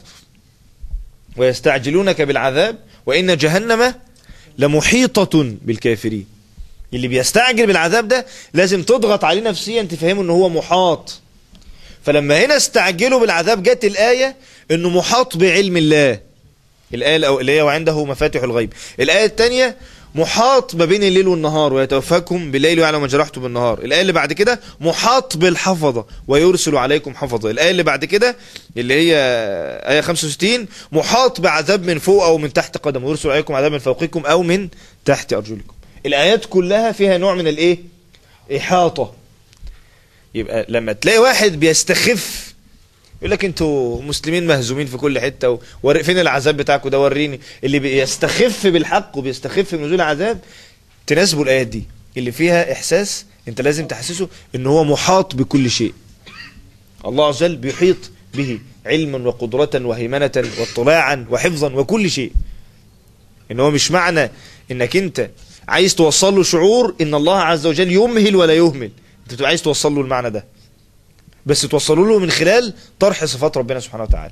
ويستعجلونك بالعذاب وان جهنم لمحيطة بالكافرين اللي بيستعجل بالعذاب ده لازم تضغط عليه نفسيا تفهمه ان هو محاط فلما هنا استعجلوا بالعذاب جت الآية انه محاط بعلم الله الآية الأولية وعنده مفاتح الغيب الآية الثانية محاط ما بين الليل والنهار ويتوفاكم بالليل ويعلم ما جرحتم بالنهار الآية اللي بعد كده محاط بالحفظة ويرسل عليكم حفظة الآية اللي بعد كده اللي هي آية 65 محاط بعذاب من فوق أو من تحت قدم ويرسل عليكم عذاب من فوقكم أو من تحت أرجلكم الآيات كلها فيها نوع من الإيه إحاطة يبقى لما تلاقي واحد بيستخف يقول لك انتوا مسلمين مهزومين في كل حته و... فين العذاب بتاعكم ده وريني اللي بيستخف بالحق وبيستخف بنزول العذاب تناسبه الايات دي اللي فيها احساس انت لازم تحسسه ان هو محاط بكل شيء الله عز وجل بيحيط به علما وقدرة وهيمنة واطلاعا وحفظا وكل شيء ان هو مش معنى انك انت عايز توصل له شعور ان الله عز وجل يمهل ولا يهمل انت بتبقى عايز توصل له المعنى ده بس توصلوا له من خلال طرح صفات ربنا سبحانه وتعالى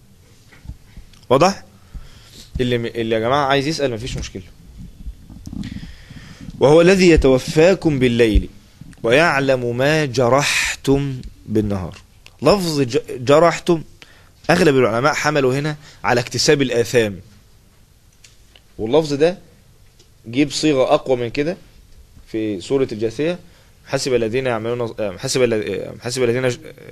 واضح اللي, اللي يا جماعة عايز يسأل مفيش مشكلة وهو الذي يتوفاكم بالليل ويعلم ما جرحتم بالنهار لفظ جرحتم أغلب العلماء حملوا هنا على اكتساب الآثام واللفظ ده جيب صيغة أقوى من كده في سورة الجاثية حسب الذين يعملون حسب حسب الذين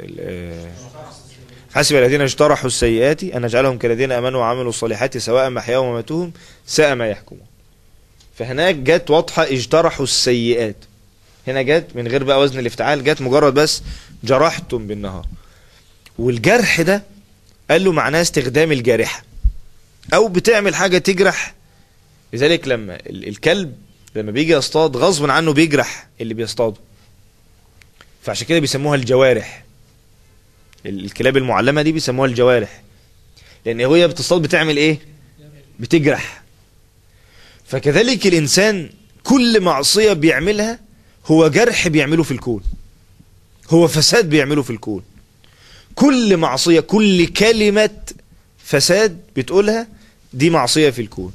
حسب الذين اجترحوا السيئات ان نجعلهم كالذين امنوا وعملوا الصالحات سواء محياهم وماتهم ساء ما يحكمون فهناك جت واضحه اجترحوا السيئات هنا جت من غير بقى وزن الافتعال جت مجرد بس جرحتم بالنهار والجرح ده قال له معناه استخدام الجارحه او بتعمل حاجه تجرح لذلك لما الكلب لما بيجي يصطاد غصب عنه بيجرح اللي بيصطاده فعشان كده بيسموها الجوارح الكلاب المعلمة دي بيسموها الجوارح لان هي بتصطاد بتعمل ايه بتجرح فكذلك الانسان كل معصية بيعملها هو جرح بيعمله في الكون هو فساد بيعمله في الكون كل معصية كل كلمة فساد بتقولها دي معصية في الكون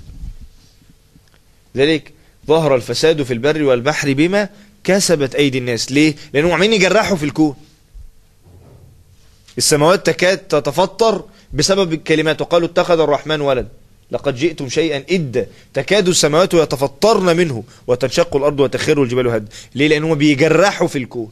ذلك ظهر الفساد في البر والبحر بما كسبت أيدي الناس ليه؟ لأنهم عمالين يجرحوا في الكون السماوات تكاد تتفطر بسبب الكلمات وقالوا اتخذ الرحمن ولد لقد جئتم شيئا إدا تكاد السماوات يتفطرن منه وتنشق الأرض وتخر الجبال هد ليه؟ لأنهم بيجرحوا في الكون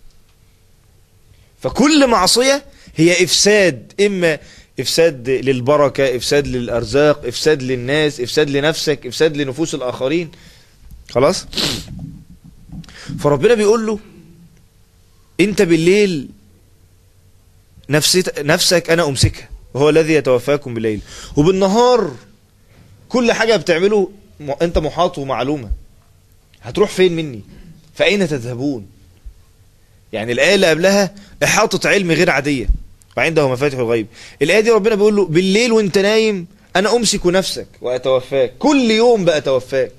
فكل معصية هي إفساد إما إفساد للبركة إفساد للأرزاق إفساد للناس إفساد لنفسك إفساد لنفوس الآخرين خلاص فربنا بيقول له انت بالليل نفسك, نفسك انا امسكها وهو الذي يتوفاكم بالليل وبالنهار كل حاجة بتعمله انت محاط ومعلومة هتروح فين مني فاين تذهبون يعني الآية اللي قبلها احاطة علم غير عادية وعنده مفاتيح الغيب الآية دي ربنا بيقول له بالليل وانت نايم انا امسك نفسك واتوفاك كل يوم بقى اتوفاك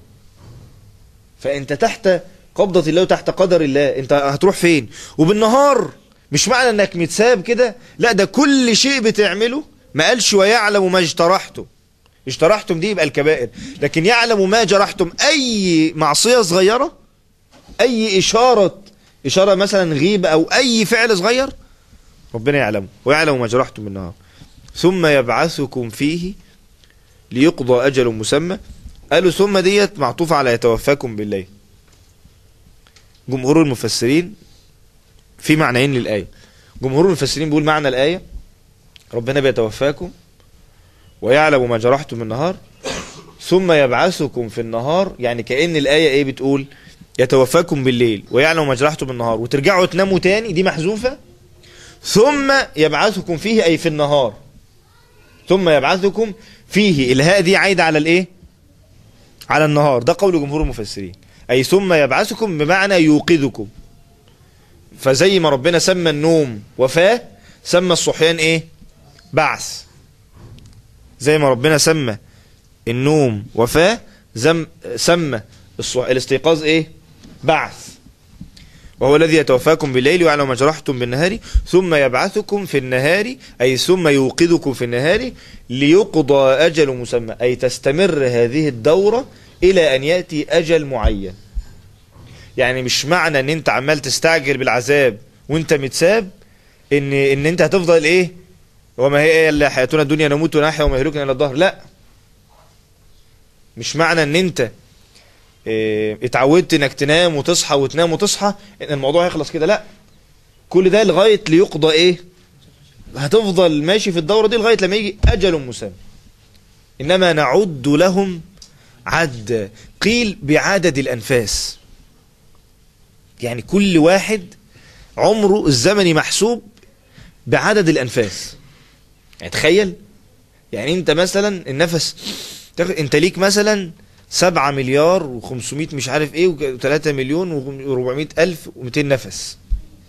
فانت تحت قبضة الله وتحت قدر الله انت هتروح فين وبالنهار مش معنى انك متساب كده لا ده كل شيء بتعمله ما قالش ويعلم ما اجترحته اجترحتم دي يبقى الكبائر لكن يعلم ما جرحتم اي معصية صغيرة اي اشارة اشارة مثلا غيبة او اي فعل صغير ربنا يعلمه ويعلم ما جرحتم بالنهار ثم يبعثكم فيه ليقضى اجل مسمى قالوا ثم ديت معطوفة على يتوفاكم بالليل جمهور المفسرين في معنيين للآية جمهور المفسرين بيقول معنى الآية ربنا بيتوفاكم ويعلم ما جرحتم النهار ثم يبعثكم في النهار يعني كأن الآية ايه بتقول يتوفاكم بالليل ويعلم ما جرحتم بالنهار وترجعوا تناموا تاني دي محذوفة ثم يبعثكم فيه أي في النهار ثم يبعثكم فيه الهاء دي عايدة على الايه على النهار ده قول جمهور المفسرين أي ثم يبعثكم بمعنى يوقظكم فزي ما ربنا سمى النوم وفاة سمى الصحيان ايه بعث زي ما ربنا سمى النوم وفاة زم سمى الصح... الاستيقاظ ايه بعث وهو الذي يتوفاكم بالليل ويعلم ما جرحتم بالنهار ثم يبعثكم في النهار أي ثم يوقظكم في النهار ليقضى أجل مسمى أي تستمر هذه الدورة إلى أن يأتي أجل معين يعني مش معنى ان انت عمال تستعجل بالعذاب وانت متساب ان ان انت هتفضل ايه وما هي الا حياتنا الدنيا نموت ونحيا وما يهلكنا الا الدهر لا مش معنى ان انت اه اتعودت انك تنام وتصحى وتنام وتصحى ان الموضوع هيخلص كده لا كل ده لغايه ليقضى ايه هتفضل ماشي في الدوره دي لغايه لما يجي اجل مسمى انما نعد لهم عد قيل بعدد الانفاس يعني كل واحد عمره الزمني محسوب بعدد الانفاس يعني تخيل يعني انت مثلا النفس انت ليك مثلا سبعة مليار وخمسمائة مش عارف ايه وثلاثة مليون وربعمائة الف ومتين نفس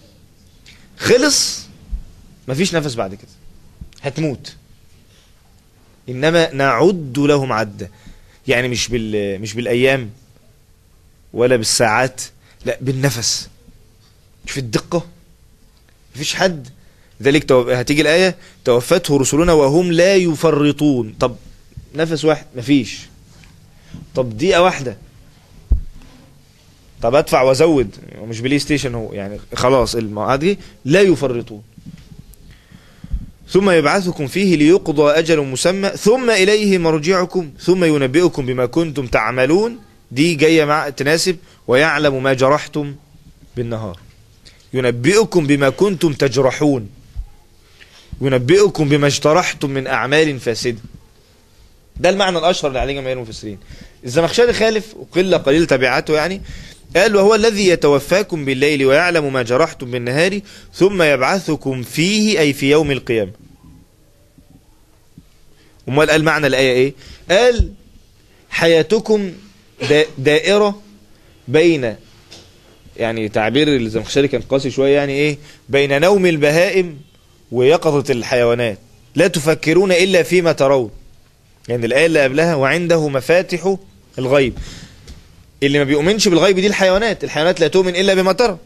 خلص مفيش نفس بعد كده هتموت انما نعد لهم عدة يعني مش بال مش بالايام ولا بالساعات لا بالنفس مش في الدقة مفيش حد ذلك تو... هتيجي الآية توفته رسلنا وهم لا يفرطون طب نفس واحد مفيش طب دقيقة واحدة طب ادفع وازود مش بلاي ستيشن هو يعني خلاص دي لا يفرطون ثم يبعثكم فيه ليقضى أجل مسمى ثم إليه مرجعكم ثم ينبئكم بما كنتم تعملون دي جاية مع تناسب ويعلم ما جرحتم بالنهار ينبئكم بما كنتم تجرحون ينبئكم بما اجترحتم من أعمال فاسدة ده المعنى الأشهر اللي عليه جماهير المفسرين الزمخشري خالف وقلة قليل تبعاته يعني قال وهو الذي يتوفاكم بالليل ويعلم ما جرحتم بالنهار ثم يبعثكم فيه أي في يوم القيامة امال قال معنى الآية ايه قال حياتكم دائرة بين يعني تعبير الزمخشري كان قاسي شوية يعني ايه بين نوم البهائم ويقظة الحيوانات لا تفكرون إلا فيما ترون يعني الآية اللي قبلها وعنده مفاتح الغيب اللي ما بيؤمنش بالغيب دي الحيوانات الحيوانات لا تؤمن إلا بما ترى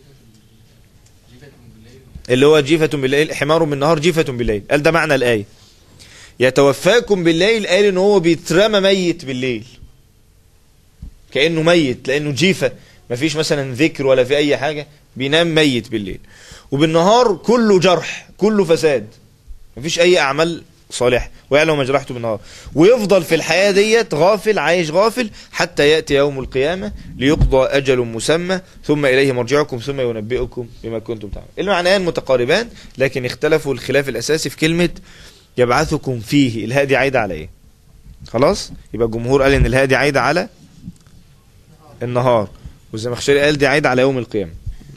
اللي هو جيفة بالليل حمار بالنهار جيفة بالليل قال ده معنى الآية يتوفاكم بالليل قال ان هو بيترمى ميت بالليل كأنه ميت لأنه جيفة مفيش مثلا ذكر ولا في أي حاجة بينام ميت بالليل وبالنهار كله جرح كله فساد مفيش أي أعمال صالحة ويعلم ما جرحته بالنهار ويفضل في الحياة ديت غافل عايش غافل حتى يأتي يوم القيامة ليقضى أجل مسمى ثم إليه مرجعكم ثم ينبئكم بما كنتم تعملون المعنيان متقاربان لكن اختلفوا الخلاف الأساسي في كلمة يبعثكم فيه الهاء دي عايدة على ايه خلاص يبقى الجمهور قال ان الهاء دي عايدة على النهار والزمخشري قال دي عايدة على يوم القيامة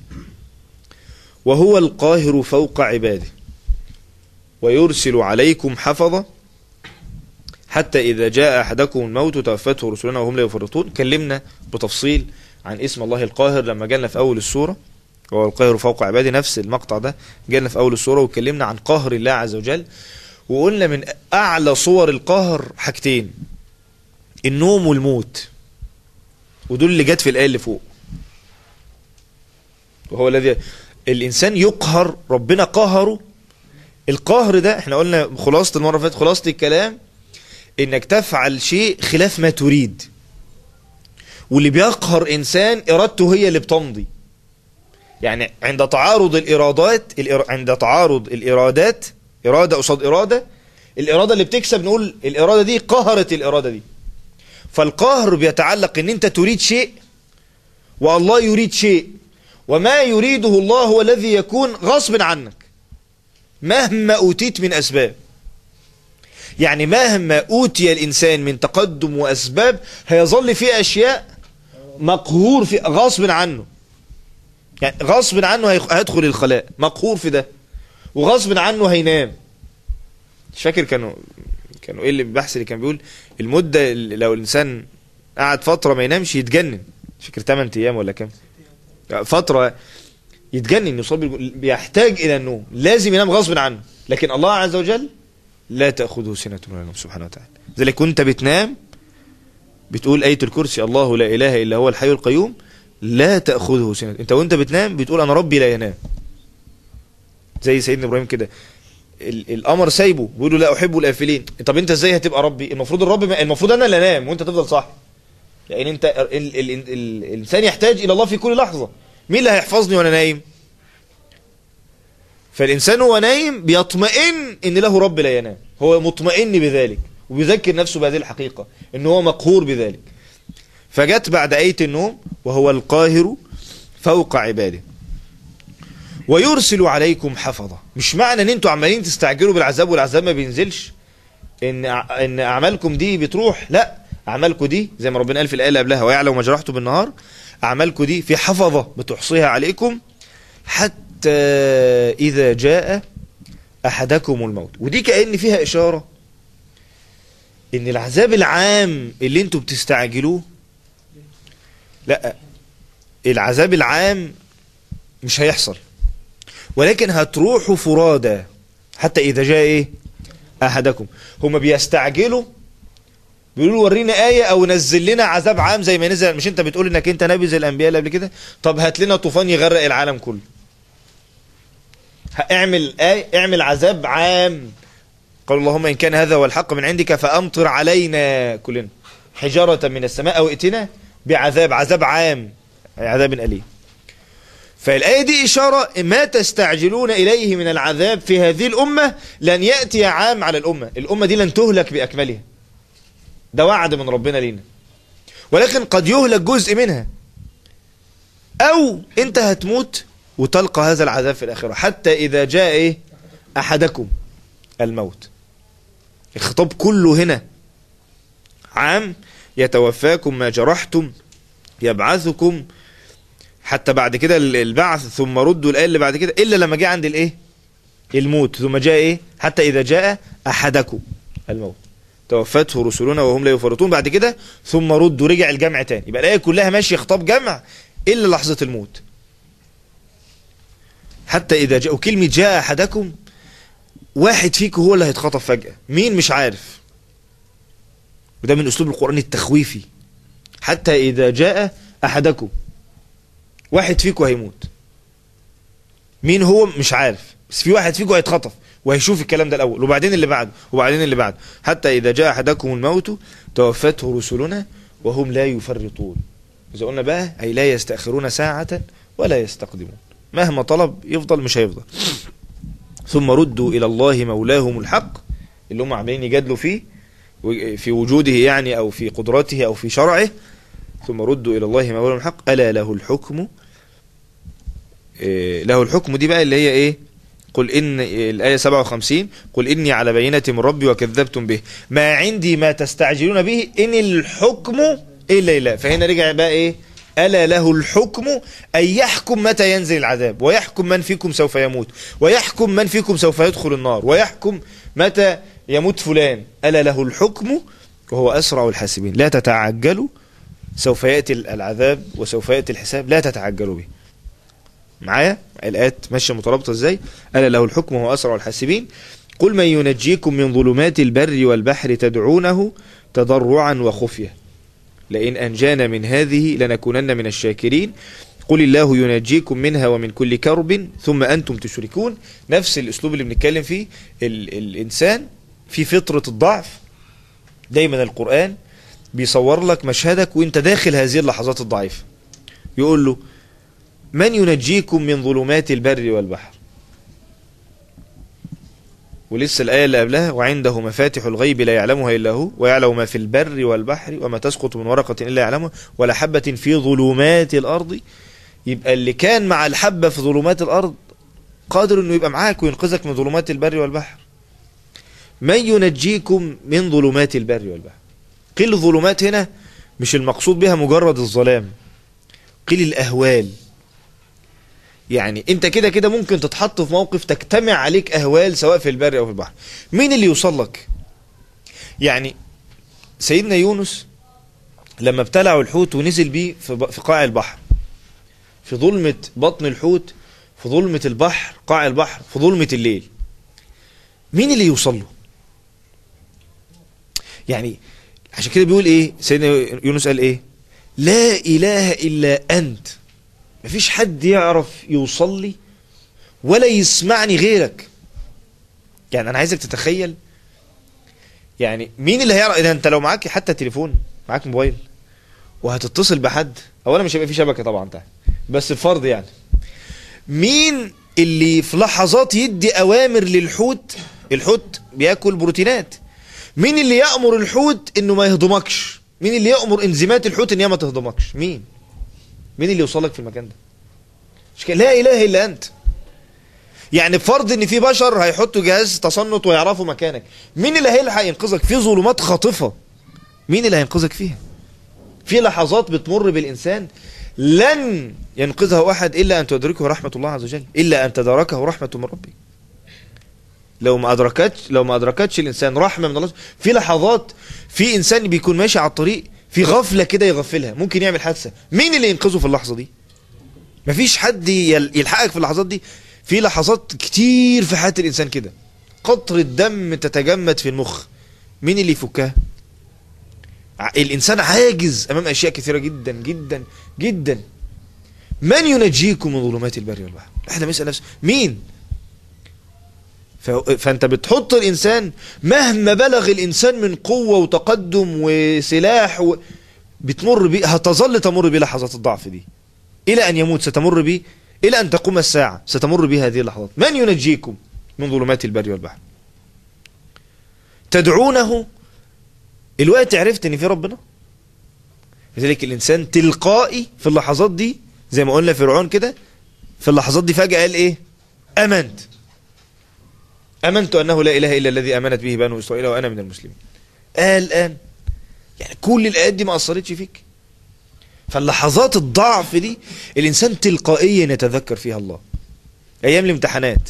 وهو القاهر فوق عباده ويرسل عليكم حفظة حتى إذا جاء أحدكم الموت توفته رسلنا وهم لا يفرطون كلمنا بتفصيل عن اسم الله القاهر لما جالنا في أول السورة وهو القاهر فوق عباده نفس المقطع ده جالنا في أول السورة وكلمنا عن قهر الله عز وجل وقلنا من أعلى صور القهر حاجتين النوم والموت ودول اللي جت في الآية اللي فوق وهو الذي الإنسان يقهر ربنا قهره القهر ده احنا قلنا خلاصة المرة فاتت خلاصة الكلام انك تفعل شيء خلاف ما تريد واللي بيقهر انسان ارادته هي اللي بتمضي يعني عند تعارض الارادات عند تعارض الارادات إرادة قصاد إرادة الإرادة اللي بتكسب نقول الإرادة دي قهرت الإرادة دي فالقهر بيتعلق ان انت تريد شيء والله يريد شيء وما يريده الله هو الذي يكون غصب عنك مهما أوتيت من أسباب يعني مهما أوتي الإنسان من تقدم وأسباب هيظل فيه أشياء مقهور في غصب عنه يعني غصب عنه هيدخل الخلاء مقهور في ده وغصب عنه هينام مش فاكر كانوا كانوا ايه اللي البحث اللي كان بيقول المدة اللي لو الانسان قعد فترة ما ينامش يتجنن مش فاكر 8 ايام ولا كام فترة يتجنن يصاب بيحتاج الى النوم لازم ينام غصب عنه لكن الله عز وجل لا تأخذه سنة ولا نوم سبحانه وتعالى ذلك كنت بتنام بتقول آية الكرسي الله لا إله إلا هو الحي القيوم لا تأخذه سنة انت وانت بتنام بتقول أنا ربي لا ينام زي سيدنا إبراهيم كده القمر سايبه بيقول له لا أحب الآفلين طب انت ازاي هتبقى ربي المفروض الرب ما المفروض أنا اللي انام وانت تفضل صح يعني انت ال ال ال ال الإنسان يحتاج إلى الله في كل لحظة مين اللي هيحفظني وأنا نايم فالإنسان وهو نايم بيطمئن إن له رب لا ينام هو مطمئن بذلك وبيذكر نفسه بهذه الحقيقة إن هو مقهور بذلك فجت بعد آية النوم وهو القاهر فوق عباده ويرسل عليكم حفظة مش معنى ان انتوا عمالين تستعجلوا بالعذاب والعذاب ما بينزلش ان ان اعمالكم دي بتروح لا اعمالكم دي زي ما ربنا قال في الايه اللي قبلها ويعلم ما جرحتم بالنهار اعمالكم دي في حفظة بتحصيها عليكم حتى اذا جاء احدكم الموت ودي كأن فيها اشارة ان العذاب العام اللي انتوا بتستعجلوه لا العذاب العام مش هيحصل ولكن هتروحوا فرادى حتى إذا جاء إيه أحدكم هم بيستعجلوا بيقولوا ورينا آية أو نزل لنا عذاب عام زي ما نزل مش أنت بتقول إنك أنت نبي زي الأنبياء اللي قبل كده طب هات لنا طوفان يغرق العالم كله اعمل آية اعمل عذاب عام قال اللهم إن كان هذا هو الحق من عندك فأمطر علينا كلنا حجارة من السماء أو ائتنا بعذاب عذاب عام عذاب أليم فالآية دي إشارة ما تستعجلون إليه من العذاب في هذه الأمة لن يأتي عام على الأمة الأمة دي لن تهلك بأكملها ده وعد من ربنا لينا ولكن قد يهلك جزء منها أو أنت هتموت وتلقى هذا العذاب في الآخرة حتى إذا جاء إيه أحدكم الموت الخطاب كله هنا عام يتوفاكم ما جرحتم يبعثكم حتى بعد كده البعث ثم ردوا الآية اللي بعد كده إلا لما جاء عند الإيه الموت ثم جاء إيه حتى إذا جاء أحدكم الموت توفته رسلنا وهم لا يفرطون بعد كده ثم ردوا رجع الجمع تاني يبقى الآية كلها ماشية خطاب جمع إلا لحظة الموت حتى إذا جاء وكلمة جاء أحدكم واحد فيكم هو اللي هيتخطف فجأة مين مش عارف وده من أسلوب القرآن التخويفي حتى إذا جاء أحدكم واحد فيكم هيموت مين هو مش عارف بس في واحد فيكم هيتخطف وهيشوف الكلام ده الأول وبعدين اللي بعده وبعدين اللي بعده حتى إذا جاء أحدكم الموت توفته رسلنا وهم لا يفرطون إذا قلنا بقى أي لا يستأخرون ساعة ولا يستقدمون مهما طلب يفضل مش هيفضل ثم ردوا إلى الله مولاهم الحق اللي هم عمالين يجادلوا فيه في وجوده يعني أو في قدرته أو في شرعه ثم ردوا إلى الله مولاهم الحق ألا له الحكم إيه له الحكم دي بقى اللي هي إيه قل إن الآية 57 قل إني على بينة من ربي وكذبتم به ما عندي ما تستعجلون به إن الحكم إلا إلا فهنا رجع بقى إيه ألا له الحكم أن يحكم متى ينزل العذاب ويحكم من فيكم سوف يموت ويحكم من فيكم سوف يدخل النار ويحكم متى يموت فلان ألا له الحكم وهو أسرع الحاسبين لا تتعجلوا سوف يأتي العذاب وسوف يأتي الحساب لا تتعجلوا به معايا الآيات ماشية مترابطة ازاي ألا له الحكم وهو أسرع الحاسبين قل من ينجيكم من ظلمات البر والبحر تدعونه تضرعا وخفية لئن أنجانا من هذه لنكونن من الشاكرين قل الله ينجيكم منها ومن كل كرب ثم أنتم تشركون نفس الأسلوب اللي بنتكلم فيه ال الإنسان في فطرة الضعف دايما القرآن بيصور لك مشهدك وانت داخل هذه اللحظات الضعيفة يقول له من ينجيكم من ظلمات البر والبحر ولسه الآية اللي قبلها وعنده مفاتح الغيب لا يعلمها إلا هو ويعلم ما في البر والبحر وما تسقط من ورقة إلا يعلمها ولا حبة في ظلمات الأرض يبقى اللي كان مع الحبة في ظلمات الأرض قادر انه يبقى معاك وينقذك من ظلمات البر والبحر من ينجيكم من ظلمات البر والبحر قيل الظلمات هنا مش المقصود بها مجرد الظلام قيل الاهوال يعني انت كده كده ممكن تتحط في موقف تجتمع عليك اهوال سواء في البر او في البحر مين اللي يوصل لك يعني سيدنا يونس لما ابتلعوا الحوت ونزل بيه في ب- في قاع البحر في ظلمة بطن الحوت في ظلمة البحر قاع البحر في ظلمة الليل مين اللي يوصل له يعني عشان كده بيقول ايه سيدنا يونس قال ايه لا اله الا انت مفيش حد يعرف يوصل لي ولا يسمعني غيرك يعني انا عايزك تتخيل يعني مين اللي هيعرف اذا انت لو معاك حتى تليفون معاك موبايل وهتتصل بحد اولا مش هيبقى في شبكه طبعا تحت بس الفرض يعني مين اللي في لحظات يدي اوامر للحوت الحوت بياكل بروتينات مين اللي يامر الحوت انه ما يهضمكش مين اللي يامر انزيمات الحوت ان هي ما تهضمكش مين مين اللي يوصلك في المكان ده مش كده لا اله الا انت يعني بفرض ان في بشر هيحطوا جهاز تصنت ويعرفوا مكانك مين اللي هيلحق ينقذك في ظلمات خاطفه مين اللي هينقذك فيها في لحظات بتمر بالإنسان لن ينقذه أحد إلا أن تدركه رحمة الله عز وجل إلا أن تداركه رحمة من ربك لو ما أدركتش لو ما أدركتش الإنسان رحمة من الله في لحظات في إنسان بيكون ماشي على الطريق في غفلة كده يغفلها ممكن يعمل حادثة مين اللي ينقذه في اللحظة دي مفيش حد يل- يلحقك في اللحظات دي في لحظات كتير في حياة الإنسان كده قطرة دم تتجمد في المخ مين اللي يفكها ع- الإنسان عاجز أمام أشياء كثيرة جدا جدا جدا من ينجيكم من ظلمات البر والبحر احنا بنسأل نفسه مين ف- فأنت بتحط الإنسان مهما بلغ الإنسان من قوة وتقدم وسلاح و... بتمر بيه هتظل تمر بيه لحظات الضعف دي إلى أن يموت ستمر بيه إلى أن تقوم الساعة ستمر بيه هذه اللحظات من ينجيكم من ظلمات البر والبحر تدعونه الوقت عرفت ان في ربنا لذلك الانسان تلقائي في اللحظات دي زي ما قلنا فرعون كده في اللحظات دي فجأة قال ايه امنت امنت انه لا اله الا الذي امنت به بنو اسرائيل وانا من المسلمين قال الان يعني كل الايات دي ما اثرتش فيك فاللحظات الضعف دي الانسان تلقائيا يتذكر فيها الله ايام الامتحانات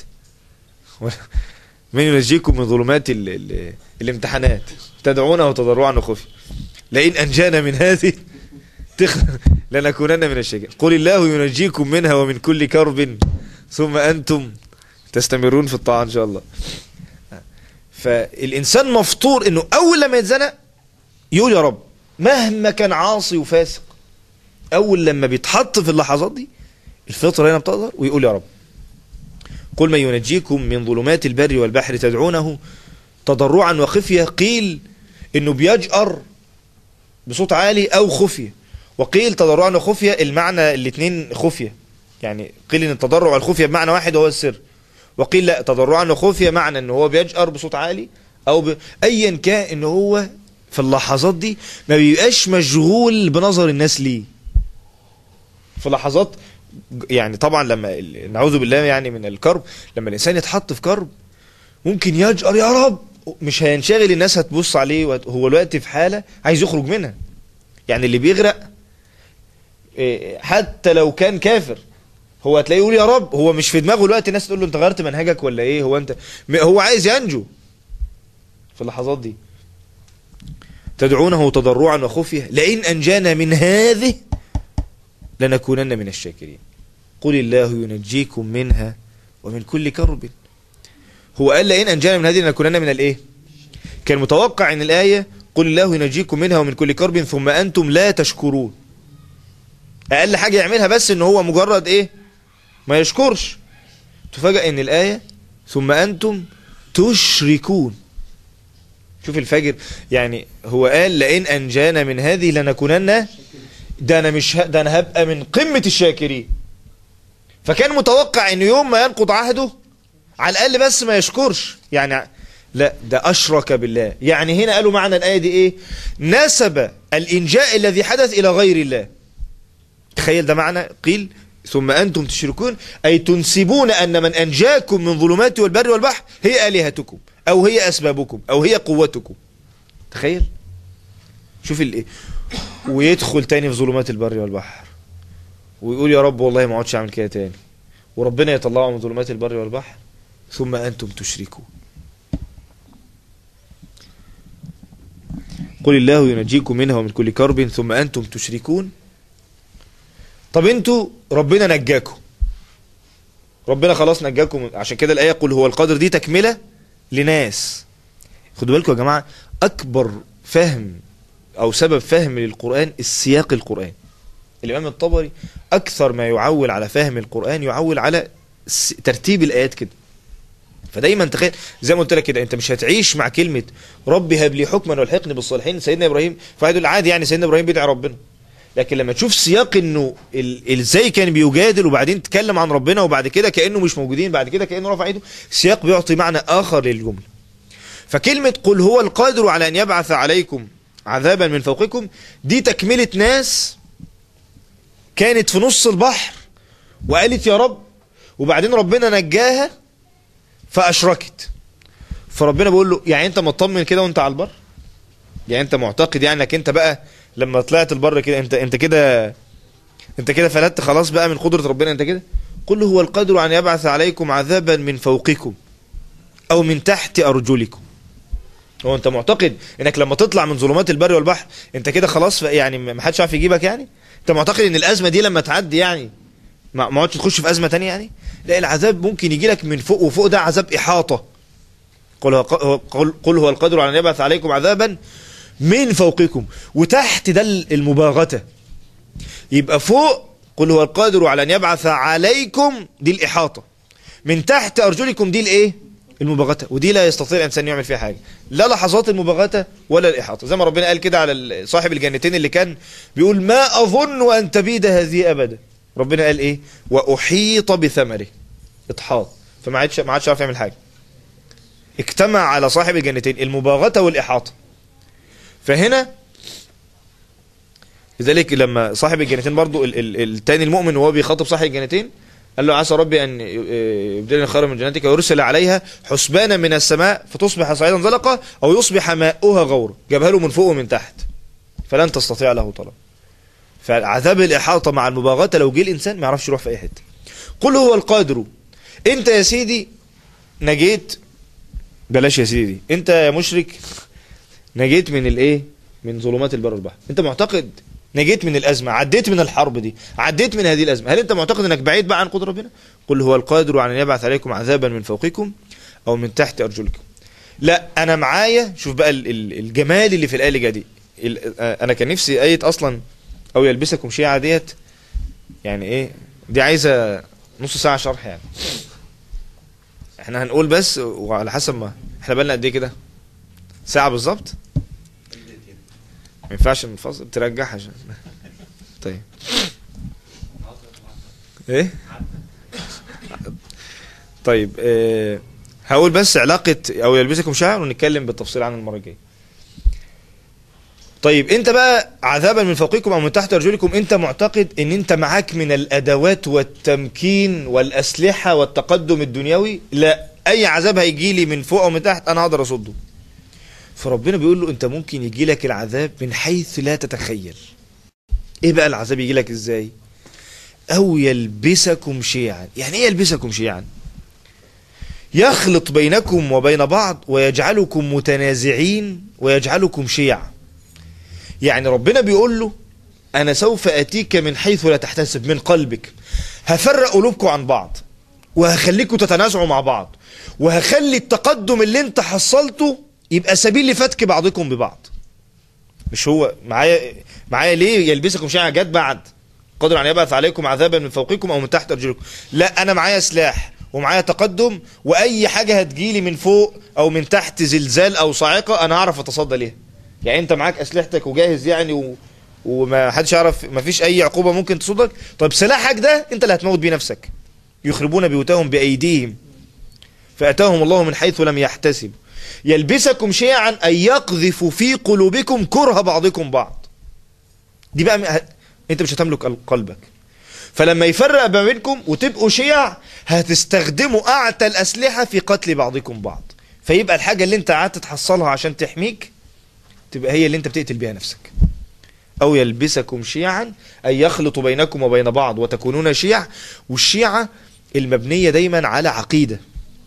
من ينجيكم من ظلمات ال ال الامتحانات تدعونه تضرعا وخفيا لئن انجانا من هذه تخ... لنكونن من الشاكرين قل الله ينجيكم منها ومن كل كرب ثم انتم تستمرون في الطاعه ان شاء الله فالانسان مفطور انه اول لما يتزنق يقول يا رب مهما كان عاصي وفاسق اول لما بيتحط في اللحظات دي الفطره هنا بتقدر ويقول يا رب قل من ينجيكم من ظلمات البر والبحر تدعونه تضرعا وخفية قيل انه بيجأر بصوت عالي او خفية وقيل تضرعا وخفية المعنى الاثنين خفية يعني قيل ان التضرع والخفية بمعنى واحد وهو السر وقيل لا تضرعا وخفية معنى ان هو بيجأر بصوت عالي او ب... ايا كان ان هو في اللحظات دي ما بيبقاش مشغول بنظر الناس ليه في لحظات يعني طبعا لما ال- نعوذ بالله يعني من الكرب لما الانسان يتحط في كرب ممكن يجأر يا رب مش هينشغل الناس هتبص عليه وهت- هو الوقت في حالة عايز يخرج منها يعني اللي بيغرق إيه، حتى لو كان كافر هو هتلاقيه يقول يا رب هو مش في دماغه الوقت الناس تقول له انت غيرت منهجك ولا ايه هو انت م- هو عايز ينجو في اللحظات دي تدعونه تضرعا وخفية لئن أنجانا من هذه لنكونن من الشاكرين قل الله ينجيكم منها ومن كل كرب هو قال لئن أنجانا من هذه لنكونن من الإيه كان متوقع ان الآية قل الله ينجيكم منها ومن كل كرب ثم أنتم لا تشكرون أقل حاجة يعملها بس ان هو مجرد إيه ما يشكرش تفاجأ ان الآية ثم أنتم تشركون شوف الفجر يعني هو قال لئن أنجانا من هذه لنكونن ده أنا مش ه... ده أنا هبقى من قمة الشاكرين فكان متوقع ان يوم ما ينقض عهده على الأقل بس ما يشكرش يعني لا ده أشرك بالله يعني هنا قالوا معنى الآية دي إيه نسب الإنجاء الذي حدث إلى غير الله تخيل ده معنى قيل ثم أنتم تشركون أي تنسبون أن من أنجاكم من ظلمات والبر والبحر هي آلهتكم أو هي أسبابكم أو هي قوتكم تخيل شوف الإيه ويدخل تاني في ظلمات البر والبحر ويقول يا رب والله ما اقعدش اعمل كده تاني وربنا يطلعه من ظلمات البر والبحر ثم انتم تشركون قل الله ينجيكم منها ومن كل كرب ثم انتم تشركون طب انتوا ربنا نجاكم ربنا خلاص نجاكم عشان كده الايه قل هو القادر دي تكمله لناس خدوا بالكم يا جماعه اكبر فهم او سبب فهم للقران السياق القران الامام الطبري اكثر ما يعول على فهم القران يعول على س- ترتيب الايات كده فدايما تخيل زي ما قلت لك كده انت مش هتعيش مع كلمه ربي هب لي حكما والحقني بالصالحين سيدنا ابراهيم فواحد يقول عادي يعني سيدنا ابراهيم بيدعي ربنا لكن لما تشوف سياق انه ال- ال- ازاي كان بيجادل وبعدين تكلم عن ربنا وبعد كده كانه مش موجودين بعد كده كانه رفع ايده سياق بيعطي معنى اخر للجمله فكلمه قل هو القادر على ان يبعث عليكم عذابا من فوقكم دي تكمله ناس كانت في نص البحر وقالت يا رب وبعدين ربنا نجاها فاشركت فربنا بيقول له يعني انت مطمن كده وانت على البر يعني انت معتقد يعني انك انت بقى لما طلعت البر كده انت انت كده انت كده فلتت خلاص بقى من قدرة ربنا انت كده قل هو القادر ان يبعث عليكم عذابا من فوقكم او من تحت ارجلكم هو انت معتقد انك لما تطلع من ظلمات البر والبحر انت كده خلاص يعني ما حدش عارف يجيبك يعني انت معتقد ان الازمه دي لما تعدي يعني ما ما عادش تخش في ازمه تانية يعني لا العذاب ممكن يجي لك من فوق وفوق ده عذاب احاطه قل هو قل, قل هو القادر على ان يبعث عليكم عذابا من فوقكم وتحت ده المباغته يبقى فوق قل هو القادر على ان يبعث عليكم دي الاحاطه من تحت ارجلكم دي الايه المباغته ودي لا يستطيع الانسان يعمل فيها حاجه لا لحظات المباغته ولا الاحاطه زي ما ربنا قال كده على صاحب الجنتين اللي كان بيقول ما اظن ان تبيد هذه ابدا ربنا قال ايه واحيط بثمره اطحاط فما عادش ما عادش عارف يعمل حاجه اجتمع على صاحب الجنتين المباغته والاحاطه فهنا لذلك لما صاحب الجنتين برضو ال ال التاني المؤمن وهو بيخاطب صاحب الجنتين قال له عسى ربي ان يبدلني خيرا من جنتك ويرسل عليها حسبانا من السماء فتصبح صعيدا زلقا او يصبح ماؤها غورا جابها له من فوق ومن تحت فلن تستطيع له طلب فعذاب الاحاطه مع المباغته لو جه الانسان ما يعرفش يروح في اي حته قل هو القادر انت يا سيدي نجيت بلاش يا سيدي انت يا مشرك نجيت من الايه من ظلمات البر والبحر انت معتقد نجيت من الازمه عديت من الحرب دي عديت من هذه الازمه هل انت معتقد انك بعيد بقى عن قدره ربنا قل هو القادر على ان يبعث عليكم عذابا من فوقكم او من تحت ارجلكم لا انا معايا شوف بقى الجمال اللي في الايه اللي دي انا كان نفسي ايه اصلا او يلبسكم شيعه ديت يعني ايه دي عايزه نص ساعه شرح يعني احنا هنقول بس وعلى حسب ما احنا بقالنا قد ايه كده ساعه بالظبط ما ينفعش نفصل ترجعها عشان طيب ايه طيب اه هقول بس علاقة او يلبسكم شعر ونتكلم بالتفصيل عن المرة الجاية طيب انت بقى عذابا من فوقكم او من تحت ارجلكم انت معتقد ان انت معاك من الادوات والتمكين والاسلحة والتقدم الدنيوي لا اي عذاب هيجي لي من فوق او من تحت انا هقدر اصده فربنا بيقول له انت ممكن يجي لك العذاب من حيث لا تتخيل ايه بقى العذاب يجي لك ازاي او يلبسكم شيعا يعني ايه يلبسكم شيعا يخلط بينكم وبين بعض ويجعلكم متنازعين ويجعلكم شيعا يعني ربنا بيقول له انا سوف اتيك من حيث لا تحتسب من قلبك هفرق قلوبكم عن بعض وهخليكم تتنازعوا مع بعض وهخلي التقدم اللي انت حصلته يبقى سبيل لفتك بعضكم ببعض مش هو معايا معايا ليه يلبسكم شيعا جت بعد قادر ان يبعث عليكم عذابا من فوقكم او من تحت ارجلكم لا انا معايا سلاح ومعايا تقدم واي حاجه هتجيلي من فوق او من تحت زلزال او صاعقه انا هعرف اتصدى ليها يعني انت معاك اسلحتك وجاهز يعني و... وما حدش يعرف ما فيش اي عقوبه ممكن تصدك طيب سلاحك ده انت اللي هتموت بيه نفسك يخربون بيوتهم بايديهم فاتاهم الله من حيث لم يحتسبوا يلبسكم شيعا أن يقذف في قلوبكم كره بعضكم بعض دي بقى م... انت مش هتملك قلبك فلما يفرق ما بينكم وتبقوا شيع هتستخدموا اعتى الاسلحه في قتل بعضكم بعض فيبقى الحاجه اللي انت قعدت تحصلها عشان تحميك تبقى هي اللي انت بتقتل بيها نفسك او يلبسكم شيعا اي يخلط بينكم وبين بعض وتكونون شيع والشيعه المبنيه دايما على عقيده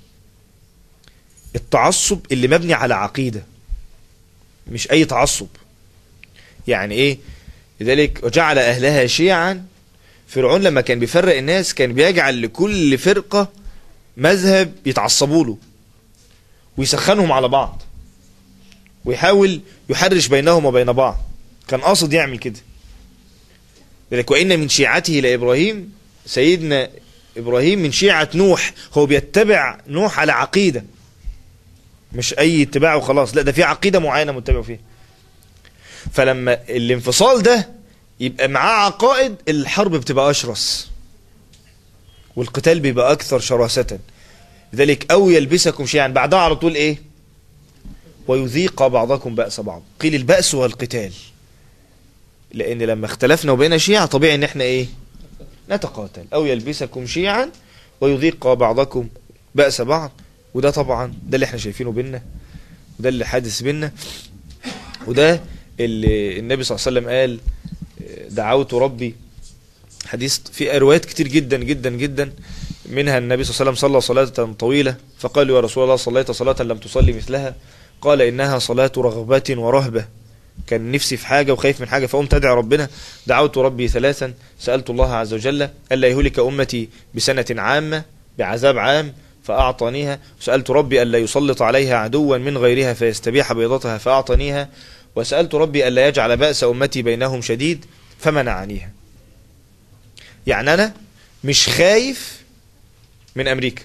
التعصب اللي مبني على عقيده مش اي تعصب يعني ايه لذلك وجعل اهلها شيعا فرعون لما كان بيفرق الناس كان بيجعل لكل فرقة مذهب يتعصبوا له ويسخنهم على بعض ويحاول يحرش بينهم وبين بعض كان قاصد يعمل كده لذلك وإن من شيعته لإبراهيم سيدنا إبراهيم من شيعة نوح هو بيتبع نوح على عقيدة مش أي اتباع وخلاص لا ده في عقيدة معينة متبع فيها فلما الانفصال ده يبقى معاه عقائد الحرب بتبقى أشرس والقتال بيبقى أكثر شراسة لذلك أو يلبسكم شيئا بعدها على طول إيه ويذيق بعضكم بأس بعض قيل البأس هو القتال لأن لما اختلفنا وبقينا شيعة طبيعي إن احنا إيه نتقاتل أو يلبسكم شيعا ويذيق بعضكم بأس بعض وده طبعا ده اللي احنا شايفينه بينا وده اللي حادث بينا وده اللي النبي صلى الله عليه وسلم قال دعوت ربي حديث في روايات كتير جدا جدا جدا منها النبي صلى الله عليه وسلم صلى صلاة طويلة فقال يا رسول الله صليت صلاة لم تصلي مثلها قال إنها صلاة رغبة ورهبة كان نفسي في حاجة وخايف من حاجة فقمت أدعي ربنا دعوت ربي ثلاثا سألت الله عز وجل ألا يهلك أمتي بسنة عامة بعذاب عام فأعطانيها وسألت ربي ألا يسلط عليها عدوا من غيرها فيستبيح بيضتها فأعطانيها وسألت ربي ألا يجعل بأس أمتي بينهم شديد فمنعنيها يعني أنا مش خايف من أمريكا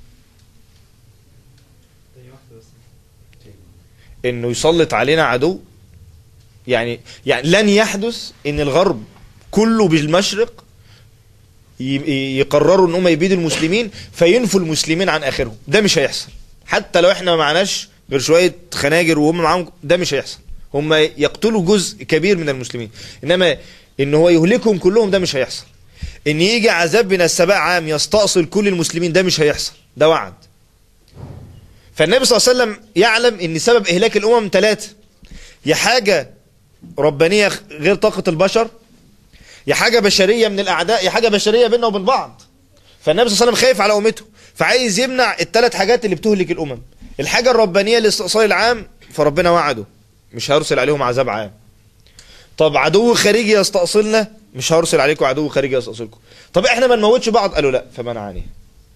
إنه يسلط علينا عدو يعني يعني لن يحدث إن الغرب كله بالمشرق يقرروا ان هم يبيدوا المسلمين فينفوا المسلمين عن اخرهم ده مش هيحصل حتى لو احنا ما معناش غير شويه خناجر وهم معاهم ده مش هيحصل هم يقتلوا جزء كبير من المسلمين انما ان هو يهلكهم كلهم ده مش هيحصل ان يجي عذاب من السباع عام يستأصل كل المسلمين ده مش هيحصل ده وعد فالنبي صلى الله عليه وسلم يعلم ان سبب اهلاك الامم ثلاثة يا حاجة ربانية غير طاقة البشر يا حاجة بشرية من الاعداء يا حاجة بشرية بيننا وبين بعض فالنبي صلى الله عليه وسلم خايف على امته فعايز يمنع الثلاث حاجات اللي بتهلك الامم الحاجة الربانية الاستئصال العام فربنا وعده مش هرسل عليهم عذاب عام طب عدو خارجي يستأصلنا مش هرسل عليكم عدو خارجي يستأصلكم طب احنا ما نموتش بعض قالوا لا فمنعني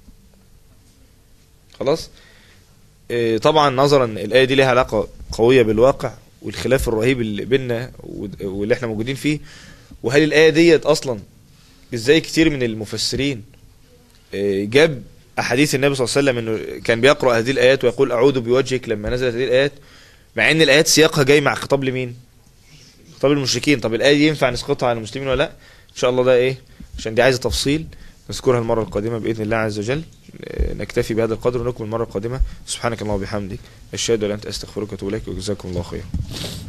خلاص اه طبعا نظرا الآية دي لها علاقة قوية بالواقع والخلاف الرهيب اللي بيننا واللي احنا موجودين فيه وهل الآية ديت أصلا ازاي كتير من المفسرين اه جاب أحاديث النبي صلى الله عليه وسلم انه كان بيقرأ هذه الآيات ويقول أعوذ بوجهك لما نزلت هذه الآيات مع ان الآيات سياقها جاي مع خطاب لمين خطاب المشركين طب الآية دي ينفع نسقطها على المسلمين ولا لا ان شاء الله ده ايه عشان دي عايزة تفصيل نذكرها المرة القادمة بإذن الله عز وجل نكتفي بهذا القدر ونكمل المرة القادمة سبحانك اللهم وبحمدك أشهد أن لا إله إلا أنت أستغفرك وأتوب إليك وجزاكم الله خيرا